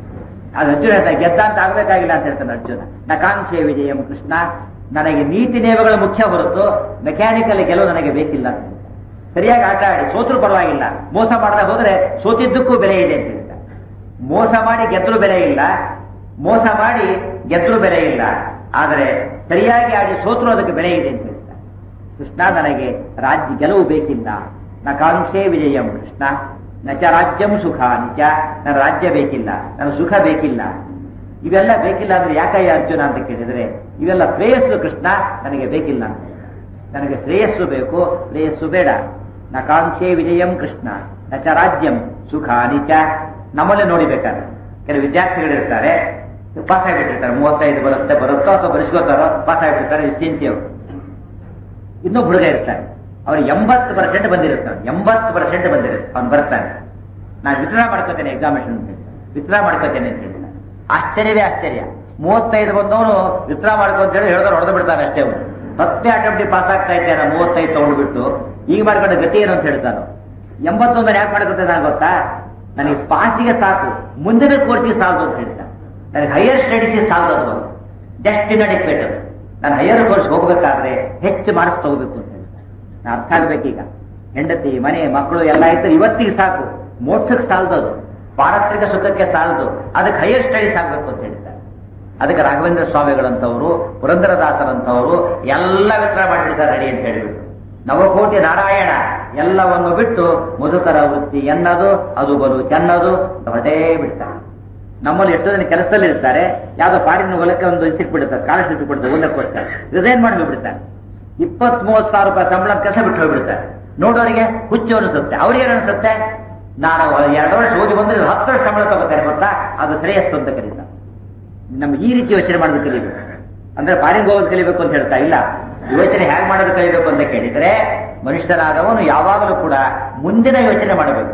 ಅದು ಅರ್ಜುನ ಹೇಳ್ತಾನೆ, ಗೆದ್ದ ಅಂತ ಆಗ್ಬೇಕಾಗಿಲ್ಲ ಅಂತ ಹೇಳ್ತಾನೆ ಅರ್ಜುನ ನಕಾಂಕ್ಷೆ ವಿಜಯಂ ಕೃಷ್ಣ ನನಗೆ ನೀತಿ ನಿಯಮಗಳು ಮುಖ್ಯ ಹೊರತು ಮೆಕ್ಯಾನಿಕಲ್ ಗೆಲುವು ನನಗೆ ಬೇಕಿಲ್ಲ ಅಂತ ಹೇಳ್ತಾನೆ. ಸರಿಯಾಗಿ ಆಟ ಆಡಿ ಸೋತ್ರು ಪರವಾಗಿಲ್ಲ ಮೋಸ ಮಾಡದೆ ಹೋದ್ರೆ ಸೋತಿದ್ದಕ್ಕೂ ಬೆಲೆ ಇದೆ ಅಂತ ಹೇಳ್ತಾರೆ ಮೋಸ ಮಾಡಿ ಗೆದ್ರು ಬೆಲೆ ಇಲ್ಲ ಮೋಸ ಮಾಡಿ ಗೆದ್ರು ಬೆಲೆ ಇಲ್ಲ ಆದರೆ ಸರಿಯಾಗಿ ಆಡಿ ಸೋತ್ರು ಅದಕ್ಕೆ ಬೆಲೆ ಇದೆ ಅಂತ ಹೇಳ್ತಾರೆ ಕೃಷ್ಣ ನನಗೆ ರಾಜ್ಯ ಗೆಲುವು ಬೇಕಿಲ್ಲ ನ ಕಾಂಕ್ಷೆ ವಿಜಯಂ ಕೃಷ್ಣ ನ ಚ ರಾಜ್ಯಂ ಸುಖ ನಿಜ ನನ್ನ ರಾಜ್ಯ ಬೇಕಿಲ್ಲ ನನ್ನ ಸುಖ ಬೇಕಿಲ್ಲ ಇವೆಲ್ಲ ಬೇಕಿಲ್ಲ ಅಂದ್ರೆ ಯಾಕಯ್ಯ ಅರ್ಜುನ ಅಂತ ಕೇಳಿದ್ರೆ ಇವೆಲ್ಲ ಶ್ರೇಯಸ್ಸು ಕೃಷ್ಣ ನನಗೆ ಬೇಕಿಲ್ಲ ಅಂತ ನನಗೆ ಶ್ರೇಯಸ್ಸು ಬೇಕು ಶ್ರೇಯಸ್ಸು ಬೇಡ ನ ಕಾಂಕ್ಷೆ ವಿಜಯಂ ಕೃಷ್ಣ ನ ಚ ರಾಜ್ಯಂ ಸುಖ ನಿಚ ನಮ್ಮಲ್ಲೇ ನೋಡಿಬೇಕಾದ್ರೆ ಕೆಲವು ವಿದ್ಯಾರ್ಥಿಗಳಿರ್ತಾರೆ ಪಾಸ್ ಆಗಿಬಿಟ್ಟಿರ್ತಾರೆ ಮೂವತ್ತೈದು ಬರುತ್ತೆ ಬರುತ್ತೋ ಅಥವಾ ಬರೆಸ್ಕೋತಾರೋ ಪಾಸ್ ಆಗಿಬಿಡ್ತಾರೆ ನಿಶ್ಚಿಂತೆಯವರು ಇನ್ನೊಬ್ಬ ಹುಡುಗ ಇರ್ತಾನೆ ಅವ್ರು ಎಂಬತ್ತು ಪರ್ಸೆಂಟ್ ಬಂದಿರ್ತಾನೆ ಎಂಬತ್ತು ಪರ್ಸೆಂಟ್ ಬಂದಿರುತ್ತೆ ಅವ್ನು ಬರ್ತಾನೆ ನಾನು ವಿತ್ಡ್ರಾ ಮಾಡ್ಕೋತೇನೆ ಎಕ್ಸಾಮಿನೇಷನ್ ವಿತ್ಡ್ರಾ ಮಾಡ್ಕೋತೇನೆ ಅಂತ ಹೇಳಿದ ಆಶ್ಚರ್ಯವೇ ಆಶ್ಚರ್ಯ ಮೂವತ್ತೈದು ಬಂದವನು ವಿತ್ಡ್ರಾ ಮಾಡ್ಕೊ ಅಂತ ಹೇಳಿ ಹೇಳಿದ್ರೆ ಹೊಡೆದು ಬಿಡ್ತಾನೆ ಅಷ್ಟೇ ಅವನು ಹತ್ತನೇ ಅಟೆಂಪ್ಟಿ ಪಾಸ್ ಆಗ್ತಾ ಇದ್ದಾನೆ ಮೂವತ್ತೈದು ತಗೊಂಡ್ಬಿಟ್ಟು ಈಗ ಮಾಡ್ಕೊಂಡ ಗತಿ ಏನು ಅಂತ ಹೇಳ್ತಾನು ಎಂಬತ್ತೊಂದನ್ನು ಯಾಕೆ ಮಾಡ್ಕೊತೇನೆ ನಾನು ಗೊತ್ತಾ ನನಗೆ ಪಾಸಿಗೆ ಸಾಕು ಮುಂದಿನ ಕೋರ್ಸಿಗೆ ಸಾಲದು ಅಂತ ಹೇಳ್ತಾನೆ ನನಗೆ ಹೈಯರ್ ಸ್ಟಡೀಸ್ಗೆ ಸಾಲದು ಅದು ಜಸ್ಟ್ ಇನ್ಅಡಿಕ್ವೇಟ್ ನಾನು ಹೈಯರ್ ಕೋರ್ಸ್ ಹೋಗ್ಬೇಕಾದ್ರೆ ಹೆಚ್ಚು ಮಾರ್ಕ್ಸ್ ತಗೋಬೇಕು ಅಂತ ಹೇಳ್ತಾನೆ ನಾನು ಅರ್ಥ ಆಗ್ಬೇಕೀಗ ಹೆಂಡತಿ ಮನೆ ಮಕ್ಕಳು ಎಲ್ಲ ಇದ್ರೆ ಇವತ್ತಿಗೆ ಸಾಕು ಮೋಕ್ಷಕ್ಕೆ ಸಾಲದದು ಪಾರತ್ರಿಕ ಸುಖಕ್ಕೆ ಸಾಲದು ಅದಕ್ಕೆ ಹೈಯರ್ ಸ್ಟಡೀಸ್ ಆಗ್ಬೇಕು ಅಂತ ಹೇಳ್ತಾರೆ ಅದಕ್ಕೆ ರಾಘವೇಂದ್ರ ಸ್ವಾಮಿಗಳಂತವರು ಪುರಂದರದಾಸರಂತವರು ಎಲ್ಲ ವಿತರ ಮಾಡಿಬಿಡ್ತಾರೆ ರೆಡಿ ಅಂತ ಹೇಳಿಬಿಟ್ಟು ನವಕೋಟಿ ನಾರಾಯಣ ಎಲ್ಲವನ್ನು ಬಿಟ್ಟು ಮಧುಕರ ವೃತ್ತಿ ಎನ್ನದು ಅದು ಬಲು ಚೆನ್ನದು ಹೊರಟೇ ಬಿಡ್ತಾರೆ ನಮ್ಮಲ್ಲಿ ಎಷ್ಟೋ ಜನ ಕೆಲಸದಲ್ಲಿ ಇರ್ತಾರೆ ಯಾವ್ದೋ ಪಾಡಿನ ಹೊಲಕ್ಕೆ ಒಂದು ಸಿಕ್ಬಿಡ್ತಾರೆ ಸ್ಕಾಲರ್ಶಿಪ್ ಬಿಡ್ತಾರೆ ಓದಕ್ಕೋಸ್ಕರ ರಿಸೈನ್ ಮಾಡಿ ಹೋಗ್ಬಿಡ್ತಾರೆ ಇಪ್ಪತ್ತ್ ಮೂವತ್ತು ಸಾವಿರ ರೂಪಾಯಿ ಸಂಬಳ ಕೆಲಸ ಬಿಟ್ಟು ಹೋಗ್ಬಿಡ್ತಾರೆ ನೋಡೋರಿಗೆ ಹುಚ್ಚು ಅನಿಸುತ್ತೆ ಅವ್ರಿಗೆ ಏನು ಅನಿಸುತ್ತೆ ನಾನು ಎರಡು ವರ್ಷ ಓದಿ ಬಂದ್ರೆ ಹತ್ತು ವರ್ಷ ಸಂಬಳ ತಗೋತಾರೆ ಗೊತ್ತಾ ಅದು ಶ್ರೇಯಸ್ಸು ಅಂತ ಕರೀತಾರೆ ನಮ್ಗೆ ಈ ರೀತಿ ಯೋಚನೆ ಮಾಡೋದು ಕಲಿಬೇಕು ಅಂದ್ರೆ ಫಾರಿನ್ ಹೋಗೋದು ಕಲಿಬೇಕು ಅಂತ ಹೇಳ್ತಾ ಇಲ್ಲ ಯೋಚನೆ ಹೇಗೆ ಮಾಡೋದು ಕಲಿಬೇಕು ಅಂತ ಕೇಳಿದ್ರೆ ಮನುಷ್ಯನಾದವನು ಯಾವಾಗಲೂ ಕೂಡ ಮುಂದಿನ ಯೋಚನೆ ಮಾಡಬೇಕು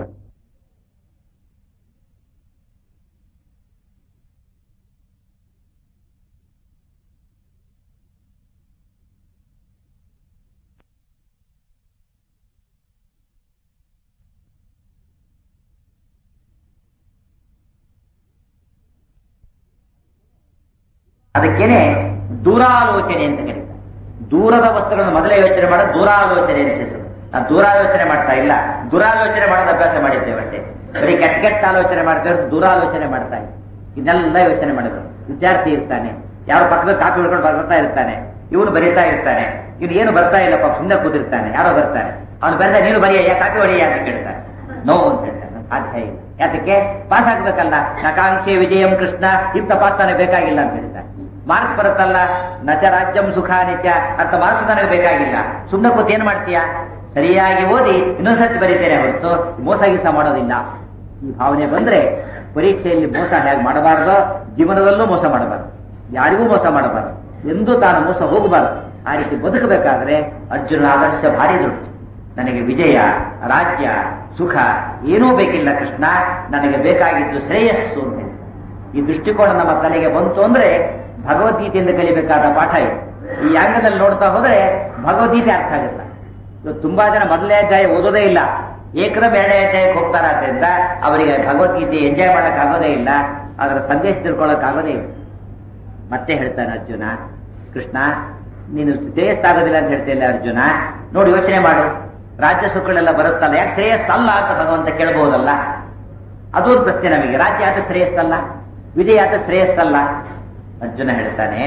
ಅದಕ್ಕೇನೆ ದೂರಾಲೋಚನೆ ಅಂತ ಕರೀತಾರೆ ದೂರದ ವಸ್ತುಗಳನ್ನು ಮೊದಲೇ ಯೋಚನೆ ಮಾಡೋದು ದೂರಾಲೋಚನೆ ಅಂತ ಹೆಸರು ನಾವು ದೂರಾಲೋಚನೆ ಮಾಡ್ತಾ ಇಲ್ಲ ದುರಾಲೋಚನೆ ಮಾಡೋದು ಅಭ್ಯಾಸ ಮಾಡಿದ್ದೇವೆ ಅಷ್ಟೇ ಬರೀ ಕೆಟ್ಟ ಕೆಟ್ಟ ಆಲೋಚನೆ ಮಾಡ್ತೇವೆ ದೂರಾಲೋಚನೆ ಮಾಡ್ತಾ ಇಲ್ಲ ಇದನ್ನೆಲ್ಲ ಯೋಚನೆ ಮಾಡಿದ್ರು ವಿದ್ಯಾರ್ಥಿ ಇರ್ತಾನೆ ಯಾರೋ ಪಕ್ಕದ ಕಾಪಿ ಹಿಡ್ಕೊಂಡು ಬರ್ತಾ ಇರ್ತಾನೆ ಇವನು ಬರೀತಾ ಇರ್ತಾನೆ ಇವನು ಏನು ಬರ್ತಾ ಇಲ್ಲ ಪಾಪ ಸುಮ್ಮನೆ ಕೂತಿರ್ತಾನೆ ಯಾರೋ ಬರ್ತಾನೆ ಅವನು ಬರೆದ ನೀನು ಬರೀಯ ಯಾ ಕಾಪಿ ಹೊಡೆಯ ಅಂತ ಕೇಳ್ತಾನೆ ನೋವು ಅಂತ ಹೇಳ್ತಾನೆ ಸಾಧ್ಯ ಇಲ್ಲ ಯಾತಕ್ಕೆ ಪಾಸ್ ಆಗ್ಬೇಕಲ್ಲ ನಕಾಂಕ್ಷೆ ವಿಜಯಂ ಕೃಷ್ಣ ಇಂಥ ಪಾಸ್ ತಾನೇ ಬೇಕಾಗಿಲ್ಲ ಅಂತ ಹೇಳ್ತಾನೆ ಮಾರ್ಕ್ಸ್ ಬರುತ್ತಲ್ಲ ನಚ ರಾಜ್ಯಂ ಸುಖ ನಿತ್ಯ ಅಂತ ಮಾರ್ಕ್ಸ್ ನನಗೆ ಬೇಕಾಗಿಲ್ಲ ಸುಮ್ಮನೆ ಕೂತ್ ಏನ್ ಮಾಡ್ತೀಯಾ ಸರಿಯಾಗಿ ಓದಿ ಇನ್ನೊಂದ್ಸತಿ ಬರೀತೇನೆ ಹೊರತು ಮೋಸ ಗೀಸ ಮಾಡೋದಿಲ್ಲ ಈ ಭಾವನೆ ಬಂದ್ರೆ ಪರೀಕ್ಷೆಯಲ್ಲಿ ಮೋಸ ಹೇಗೆ ಮಾಡಬಾರ್ದೋ ಜೀವನದಲ್ಲೂ ಮೋಸ ಮಾಡಬಾರ್ದು ಯಾರಿಗೂ ಮೋಸ ಮಾಡಬಾರ್ದು ಎಂದೂ ತಾನು ಮೋಸ ಹೋಗಬಾರ್ದು ಆ ರೀತಿ ಬದುಕಬೇಕಾದ್ರೆ ಅರ್ಜುನ ಆದರ್ಶ ಭಾರಿ ದೊಡ್ಡ ನನಗೆ ವಿಜಯ ರಾಜ್ಯ ಸುಖ ಏನೂ ಬೇಕಿಲ್ಲ ಕೃಷ್ಣ ನನಗೆ ಬೇಕಾಗಿದ್ದು ಶ್ರೇಯಸ್ಸು ಅಂತ ಹೇಳಿ. ಈ ದೃಷ್ಟಿಕೋನ ನಮ್ಮ ತಲೆಗೆ ಬಂತು ಅಂದ್ರೆ ಭಗವದ್ಗೀತೆಯಿಂದ ಕಲಿಬೇಕಾದ ಪಾಠ ಇದು ಈ ಅಂಗದಲ್ಲಿ ನೋಡ್ತಾ ಹೋದ್ರೆ ಭಗವದ್ಗೀತೆ ಅರ್ಥ ಆಗುತ್ತೆ ಇವತ್ತು ತುಂಬಾ ಜನ ಮೊದಲನೇ ಅಧ್ಯಾಯ ಓದೋದೇ ಇಲ್ಲ ಏಕರಂ ಎರಡನೇ ಅಧ್ಯಾಯಕ್ಕೆ ಹೋಗ್ತಾರ ಆದ್ರಿಂದ ಅವರಿಗೆ ಭಗವದ್ಗೀತೆ ಎಂಜಾಯ್ ಮಾಡಕ್ ಆಗೋದೇ ಇಲ್ಲ ಅದರ ಸಂದೇಶ ತಿಳ್ಕೊಳಕ್ ಆಗೋದೇ ಇಲ್ಲ ಮತ್ತೆ ಹೇಳ್ತಾನೆ ಅರ್ಜುನ ಕೃಷ್ಣ ನೀನು ಶ್ರೇಯಸ್ಸಾಗೋದಿಲ್ಲ ಅಂತ ಹೇಳ್ತಿಲ್ಲ ಅರ್ಜುನ ನೋಡಿ ಯೋಚನೆ ಮಾಡು ರಾಜ್ಯ ಸುಖಗಳೆಲ್ಲ ಬರುತ್ತಲ್ಲ ಯಾಕೆ ಶ್ರೇಯಸ್ಸಲ್ಲ ಅಂತ ಭಗವಂತ ಕೇಳಬಹುದಲ್ಲ ಅದು ಒಂದು ಪ್ರಶ್ನೆ ನಮಗೆ ರಾಜ್ಯ ಆತ ಶ್ರೇಯಸ್ಸಲ್ಲ ವಿಜಯ ಆತ ಶ್ರೇಯಸ್ಸಲ್ಲ ಅರ್ಜುನ ಹೇಳ್ತಾನೆ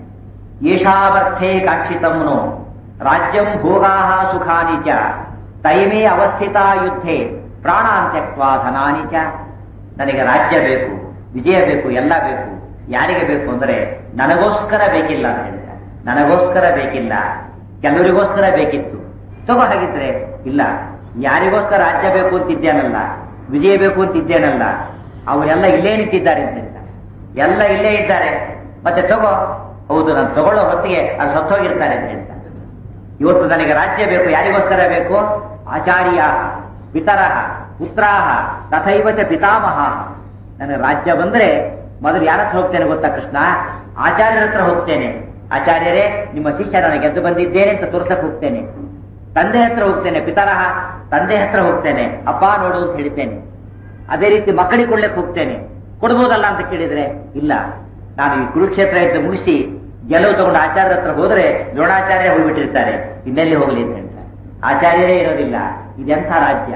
ಏಷಾವರ್ಥೇ ಕಾಂಕ್ಷಿತಮ್ನು ರಾಜ್ಯಂ ಭೋಗಾಹ ಸುಖಾನಿ ಚ ತೈಮೇ ಅವಸ್ಥಿತ ಯುದ್ಧೆ ಪ್ರಾಣಾಂತ್ಯಕ್ವಾ ಧನಾನಿ ಚ ನನಗೆ ರಾಜ್ಯ ಬೇಕು ವಿಜಯ ಬೇಕು ಎಲ್ಲ ಬೇಕು ಯಾರಿಗೆ ಬೇಕು ಅಂದ್ರೆ ನನಗೋಸ್ಕರ ಬೇಕಿಲ್ಲ ಅಂತ ಹೇಳ್ತಾರೆ ನನಗೋಸ್ಕರ ಬೇಕಿಲ್ಲ ಕೆಲವರಿಗೋಸ್ಕರ ಬೇಕಿತ್ತು ತಗೋ ಹಾಗಿದ್ರೆ ಇಲ್ಲ ಯಾರಿಗೋಸ್ಕರ ರಾಜ್ಯ ಬೇಕು ಅಂತಿದ್ದೇನಲ್ಲ ವಿಜಯ ಬೇಕು ಅಂತಿದ್ದೇನಲ್ಲ ಅವರೆಲ್ಲ ಇಲ್ಲೇ ನಿಂತಿದ್ದಾರೆ ಅಂತ ಹೇಳ್ತಾರೆ ಎಲ್ಲ ಇಲ್ಲೇ ಇದ್ದಾರೆ ಮತ್ತೆ ತಗೋ ಹೌದು ನಾನು ತಗೊಳ್ಳೋ ಹೊತ್ತಿಗೆ ಅದು ಸತ್ತೋಗಿರ್ತಾರೆ ಅಂತ ಹೇಳ್ತಾರೆ ಇವತ್ತು ನನಗೆ ರಾಜ್ಯ ಬೇಕು ಯಾರಿಗೋಸ್ಕರ ಬೇಕು ಆಚಾರ್ಯ ಪಿತರಹ ಪುತ್ರಾಹ ತಥೈವ ಚ ಪಿತಾಮಹ ನನಗೆ ರಾಜ್ಯ ಬಂದ್ರೆ ಮೊದಲು ಯಾರ ಹತ್ರ ಹೋಗ್ತೇನೆ ಗೊತ್ತಾ ಕೃಷ್ಣ ಆಚಾರ್ಯರ ಹತ್ರ ಹೋಗ್ತೇನೆ ಆಚಾರ್ಯರೇ ನಿಮ್ಮ ಶಿಷ್ಯ ನನಗೆ ಗೆದ್ದು ಬಂದಿದ್ದೇನೆ ಅಂತ ತೋರ್ಸಕ್ ಹೋಗ್ತೇನೆ ತಂದೆ ಹತ್ರ ಹೋಗ್ತೇನೆ ಪಿತರಹ ತಂದೆ ಹತ್ರ ಹೋಗ್ತೇನೆ ಅಪ್ಪ ನೋಡು ಅಂತ ಹೇಳ್ತೇನೆ ಅದೇ ರೀತಿ ಮಕ್ಕಳಿಗೆ ಕೊಡ್ಲಿಕ್ಕೆ ಹೋಗ್ತೇನೆ ಕೊಡ್ಬೋದಲ್ಲ ಅಂತ ಕೇಳಿದ್ರೆ ಇಲ್ಲ ನಾನು ಈ ಕುರುಕ್ಷೇತ್ರ ಯುದ್ಧ ಮುಗಿಸಿ ಗೆಲುವು ತಗೊಂಡು ಆಚಾರ್ಯರ ಹತ್ರ ಹೋದ್ರೆ ದ್ರೋಣಾಚಾರ್ಯ ಹೋಗ್ಬಿಟ್ಟಿರ್ತಾರೆ ಇನ್ನೆಲ್ಲಿ ಹೋಗ್ಲಿ ಅಂತ ಹೇಳ್ತಾರೆ ಆಚಾರ್ಯರೇ ಇರೋದಿಲ್ಲ ಇದೆಂಥ ರಾಜ್ಯ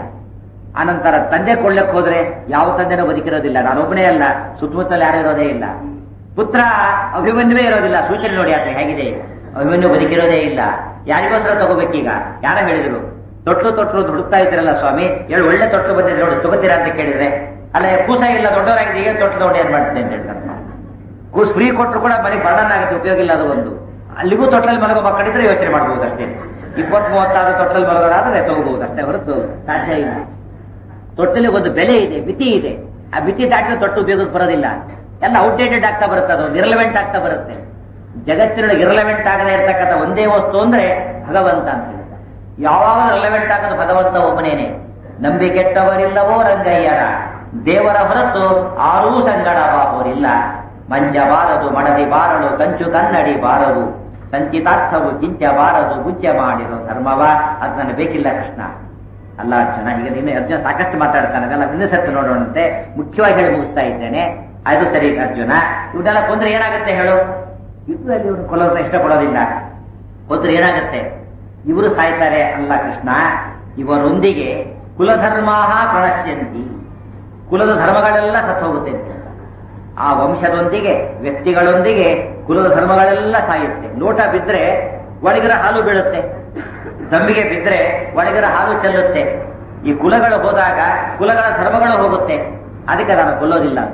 ಆನಂತರ ತಂದೆ ಕೊಳ್ಳಕ್ಕೆ ಹೋದ್ರೆ ಯಾವ ತಂದೆನೂ ಬದುಕಿರೋದಿಲ್ಲ ನಾನೊಬ್ಬನೇ ಅಲ್ಲ ಸುತ್ತಮುತ್ತಲು ಯಾರು ಇರೋದೇ ಇಲ್ಲ ಪುತ್ರ ಅಭಿಮನ್ಯುವೇ ಇರೋದಿಲ್ಲ ಸೂಚನೆ ನೋಡಿ ಆತ ಹೇಗಿದೆ ಅಭಿಮನ್ಯು ಬದುಕಿರೋದೇ ಇಲ್ಲ ಯಾರಿಗೋಸ್ಕರ ತಗೋಬೇಕೀಗ ಯಾರ ಹೇಳಿದ್ರು ತೊಟ್ಲು ತೊಟ್ಲು ಹುಡುಕ್ತಾ ಇದ್ರಲ್ಲ ಸ್ವಾಮಿ ಹೇಳಿ ಒಳ್ಳೆ ತೊಟ್ಲು ಬಂದಿದ್ರೆ ನೋಡಿ ತಗೋತೀರಾ ಅಂತ ಕೇಳಿದ್ರೆ ಅಲ್ಲ ಕೂಸ ಇಲ್ಲ ದೊಡ್ಡವರಾಗಿದೆ ಈಗ ತೊಟ್ಲು ತಗೊಂಡು ಏನ್ ಮಾಡ್ತೀನಿ ಅಂತ ಹೇಳ್ತಾರೆ ಕೂಸ್ ಫ್ರೀ ಕೊಟ್ಟರು ಕೂಡ ಮನೆಗೆ ಬರ್ಡನ್ ಆಗುತ್ತೆ ಉಪಯೋಗ ಇಲ್ಲ ಅದು ಒಂದು ಅಲ್ಲಿಗೂ ತೊಟ್ಟಲ್ಲಿ ಮಲಗೋ ಮಕ್ಕಳಿದ್ರೆ ಯೋಚನೆ ಮಾಡಬಹುದು ಅಷ್ಟೇ ಇಪ್ಪತ್ ಮೂವತ್ತಾರು ತೊಟ್ಟಲ್ಲಿ ಮಲಗೋದಾದ್ರೆ ತಗೋಬಹುದು ಅಷ್ಟೇ ಹೊರತು ಸಾಧ್ಯ ಇಲ್ಲ ತೊಟ್ಟಲಿಗೆ ಒಂದು ಬೆಲೆ ಇದೆ ಮಿತಿ ಇದೆ ಆ ಮಿತಿ ದಾಟಿದ್ರೆ ತೊಟ್ಟು ಉಪಯೋಗಕ್ಕೆ ಬರೋದಿಲ್ಲ ಎಲ್ಲ ಔಟ್ಡೇಟೆಡ್ ಆಗ್ತಾ ಬರುತ್ತೆ ಅದು ಇರಲೆವೆಂಟ್ ಆಗ್ತಾ ಬರುತ್ತೆ ಜಗತ್ತಿನೊಳಗೆ ಇರಲೆವೆಂಟ್ ಆಗದೆ ಇರ್ತಕ್ಕಂಥ ಒಂದೇ ವಸ್ತು ಅಂದ್ರೆ ಭಗವಂತ ಅಂತ ಹೇಳ್ತಾರೆ ಯಾವಾಗ ರಿಲೆವೆಂಟ್ ಆಗೋದು ಭಗವಂತ ಒಬ್ಬನೇನೆ ನಂಬಿ ಕೆಟ್ಟವರಿಲ್ಲವೋ ರಂಗಯ್ಯರ ದೇವರ ಹೊರತು ಆರೂ ಸಂಗಡ ಬಾಬೋರಿಲ್ಲ ಮಂಜ ಬಾರದು ಮಡದಿ ಬಾರಳು ಕಂಚು ಕನ್ನಡಿ ಬಾರದು ಸಂಚಿತಾರ್ಥವು ಕಿಂಚ ಬಾರದು ಗುಜ್ಜ ಮಾಡಿರೋ ಧರ್ಮವ ಅದು ನನಗೆ ಬೇಕಿಲ್ಲ ಕೃಷ್ಣ ಅಲ್ಲ ಅರ್ಜುನ ಈಗ ನೀನು ಅರ್ಜುನ ಸಾಕಷ್ಟು ಮಾತಾಡ್ತಾನೆ ಅದೆಲ್ಲ ಮುಂದೆ ಸತ್ತು ನೋಡೋಣಂತೆ ಮುಖ್ಯವಾಗಿ ಹೇಳಿ ಮುಗಿಸ್ತಾ ಇದ್ದೇನೆ ಅದು ಸರಿ ಅರ್ಜುನ ಇವನ್ನೆಲ್ಲ ಕೊಂದ್ರೆ ಏನಾಗುತ್ತೆ ಹೇಳು ಯುದ್ಧದಲ್ಲಿ ಇವರು ಕೊಲ್ಲೋದನ್ನ ಇಷ್ಟಪಡೋದಿಲ್ಲ ಕೊಂದ್ರೆ ಏನಾಗುತ್ತೆ ಇವರು ಸಾಯ್ತಾರೆ ಅಲ್ಲ ಕೃಷ್ಣ ಇವರೊಂದಿಗೆ ಕುಲಧರ್ಮ ಪ್ರಣಶ್ಯಂತಿ ಕುಲದ ಧರ್ಮಗಳೆಲ್ಲ ಸತ್ತು ಹೋಗುತ್ತೆ ಅಂತ ಹೇಳ್ತಾರೆ. ಆ ವಂಶದೊಂದಿಗೆ ವ್ಯಕ್ತಿಗಳೊಂದಿಗೆ ಕುಲದ ಧರ್ಮಗಳೆಲ್ಲ ಸಾಯುತ್ತೆ ಲೋಟ ಬಿದ್ರೆ ಒಳಗಿರ ಹಾಲು ಬೀಳುತ್ತೆ ದಂಬಿಗೆ ಬಿದ್ರೆ ಒಳಗಿರ ಹಾಲು ಚೆಲ್ಲುತ್ತೆ ಈ ಕುಲಗಳು ಹೋದಾಗ ಕುಲಗಳ ಧರ್ಮಗಳು ಹೋಗುತ್ತೆ ಅದಕ್ಕೆ ನಾನು ಕೊಲ್ಲೋದಿಲ್ಲ ಅಂತ.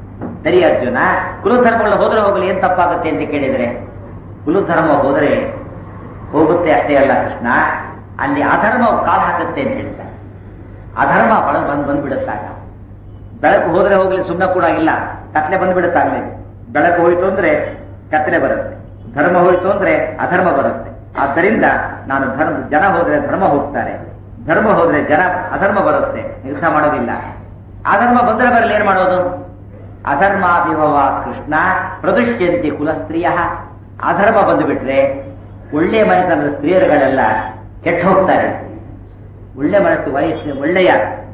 ಸರಿ ಅರ್ಜುನ ಕುಲಧರ್ಮಗಳು ಹೋದ್ರೆ ಹೋಗಲಿ ಏನ್ ತಪ್ಪಾಗುತ್ತೆ ಅಂತ ಕೇಳಿದ್ರೆ ಕುಲಧರ್ಮ ಹೋದ್ರೆ ಹೋಗುತ್ತೆ ಅಷ್ಟೇ ಅಲ್ಲ ಕೃಷ್ಣ ಅಲ್ಲಿ ಅಧರ್ಮ ಕಾಲು ಹಾಕುತ್ತೆ ಅಂತ ಹೇಳ್ತಾರೆ ಅಧರ್ಮ ಒಳ ಬಂದ್ ಬಂದ್ಬಿಡುತ್ತಾಗ ಬೆಳಕು ಹೋದ್ರೆ ಹೋಗ್ಲಿ ಸುಮ್ಮನೆ ಕೂಡ ಇಲ್ಲ ಕತ್ಲೆ ಬಂದ್ಬಿಡುತ್ತಾಗಲೇ ಬೆಳಕು ಹೋಯ್ತು ಅಂದ್ರೆ ಕತ್ಲೆ ಬರುತ್ತೆ ಧರ್ಮ ಹೋಯ್ತು ಅಂದ್ರೆ ಅಧರ್ಮ ಬರುತ್ತೆ ಆದ್ದರಿಂದ ನಾನು ಧರ್ಮ ಜನ ಹೋದ್ರೆ ಧರ್ಮ ಹೋಗ್ತಾರೆ ಧರ್ಮ ಹೋದ್ರೆ ಜನ ಅಧರ್ಮ ಬರುತ್ತೆ ಯುದ್ಧ ಮಾಡೋದಿಲ್ಲ ಅಧರ್ಮ ಬಂದ್ರೆ ಬರಲಿ ಏನ್ ಮಾಡೋದು ಅಧರ್ಮಾಭಿಭವ ಕೃಷ್ಣ ಪ್ರದುಷ್ಯಂತಿ ಕುಲಸ್ತ್ರೀಯ ಅಧರ್ಮ ಬಂದುಬಿಟ್ರೆ ಒಳ್ಳೆ ಮನೆತನದ ಸ್ತ್ರೀಯರುಗಳೆಲ್ಲ ಕೆಟ್ಟ ಹೋಗ್ತಾರೆ ಒಳ್ಳೆ ಮನಸ್ಸು ವಯಸ್ಸು ಒಳ್ಳೆಯ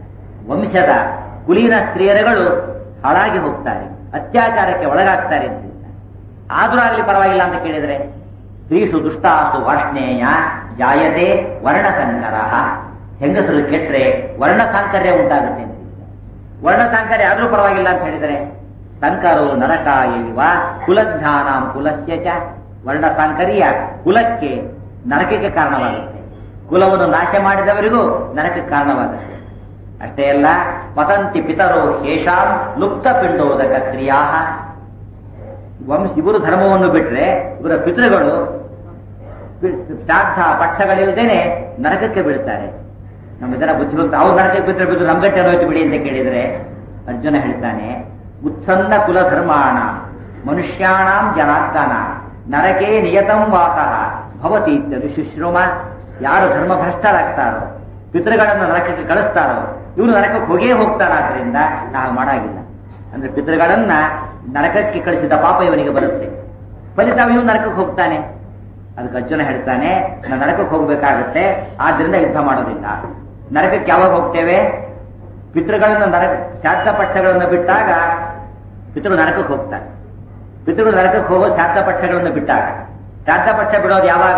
ವಂಶದ ಕುಲೀನ ಸ್ತ್ರೀಯರುಗಳು ಹಾಳಾಗಿ ಹೋಗ್ತಾರೆ ಅತ್ಯಾಚಾರಕ್ಕೆ ಒಳಗಾಗ್ತಾರೆ ಅಂತ ಹೇಳ್ತಾರೆ. ಆದ್ರೂ ಆಗ್ಲಿ ಪರವಾಗಿಲ್ಲ ಅಂತ ಕೇಳಿದ್ರೆ ಸ್ತ್ರೀಸು ದುಷ್ಟಾಸು ವಾರ್ಷ್ಣೇಯ ಜಾಯತೆ ವರ್ಣಸಂಕರ ಹೆಂಗಸರು ಕೆಟ್ರೆ ವರ್ಣಸಾಂಕರ್ಯ ಉಂಟಾಗುತ್ತೆ ಅಂತ ವರ್ಣಸಾಂಕರ್ಯ ಆದ್ರೂ ಪರವಾಗಿಲ್ಲ ಅಂತ ಹೇಳಿದರೆ ಸಂಕರೋ ನರಕ ಇವ ಕುಲಜ್ಞಾನಾಂ ಕುಲಸ್ಯ ಚ ವರ್ಣಸಾಂಕರ್ಯ ಕುಲಕ್ಕೆ ನರಕಕ್ಕೆ ಕಾರಣವಾಗುತ್ತೆ ಕುಲವನ್ನು ನಾಶ ಮಾಡಿದವರಿಗೂ ನರಕಕ್ಕೆ ಕಾರಣವಾಗುತ್ತೆ ಅಷ್ಟೇ ಅಲ್ಲ ಪತಂತಿ ಪಿತರೋ ಯೇಷಾಂ ಲುಪ್ತ ಪಿಂಡೋದಕ ಕ್ರಿಯಾ ವಂಶ ಇವರು ಧರ್ಮವನ್ನು ಬಿಟ್ರೆ ಇವರ ಪಿತೃಗಳು ಪಿ- ಶ್ರಾದ್ದ ಪಕ್ಷಗಳಿಲ್ಲದೇನೆ ನರಕಕ್ಕೆ ಬೀಳ್ತಾರೆ ನಮ್ಮ ಜನ ಬುದ್ಧಿವಂತ ಅವ್ರು ನರಕಕ್ಕೆ ಬಿದ್ದರೆ ಬಿದ್ದು ನಮ್ಗಟ್ಟೆ ಹೋಯ್ತು ಬಿಡಿ ಅಂತ ಕೇಳಿದ್ರೆ ಅರ್ಜುನ ಹೇಳ್ತಾನೆ ಉತ್ಸನ್ನ ಕುಲ ಧರ್ಮಾಣ ಮನುಷ್ಯಾಣಾಂ ಜನಾರ್ದನ ನರಕೆ ನಿಯತಂ ವಾಸ ಭವತಿ ಇತ್ಯದು ಶುಶ್ರೂಮ ಯಾರು ಧರ್ಮ ಭ್ರಷ್ಟರಾಗ್ತಾರೋ ಪಿತೃಗಳನ್ನು ನರಕಕ್ಕೆ ಕಳಿಸ್ತಾರೋ ಇವರು ನರಕಕ್ಕೆ ಹೋಗೇ ಹೋಗ್ತಾರಾದ್ರಿಂದ ನಾವು ಮಾಡಾಗಿಲ್ಲ ಅಂದ್ರೆ ಪಿತೃಗಳನ್ನ ನರಕಕ್ಕೆ ಕಳಿಸಿದ ಪಾಪ ಇವನಿಗೆ ಬರುತ್ತೆ ಫಲಿತ ಇವನು ನರಕಕ್ಕೆ ಹೋಗ್ತಾನೆ ಅದಕ್ಕೆ ಅರ್ಜುನ ಹೇಳ್ತಾನೆ ನಾನು ನರಕಕ್ಕೆ ಹೋಗ್ಬೇಕಾಗುತ್ತೆ ಆದ್ರಿಂದ ಯುದ್ಧ ಮಾಡೋದಿಲ್ಲ ನರಕಕ್ಕೆ ಯಾವಾಗ ಹೋಗ್ತೇವೆ ಪಿತೃಗಳನ್ನು ನರಕ ಶ್ರಾದ್ದ ಪಕ್ಷಗಳನ್ನು ಬಿಟ್ಟಾಗ ಪಿತೃ ನರಕಕ್ಕೆ ಹೋಗ್ತಾರೆ ಪಿತೃಗಳು ನರಕಕ್ಕೆ ಹೋಗೋ ಶ್ರಾದ್ದ ಪಕ್ಷಗಳನ್ನು ಬಿಟ್ಟಾಗ ಶ್ರಾದ್ದ ಪಕ್ಷ ಬಿಡೋದು ಯಾವಾಗ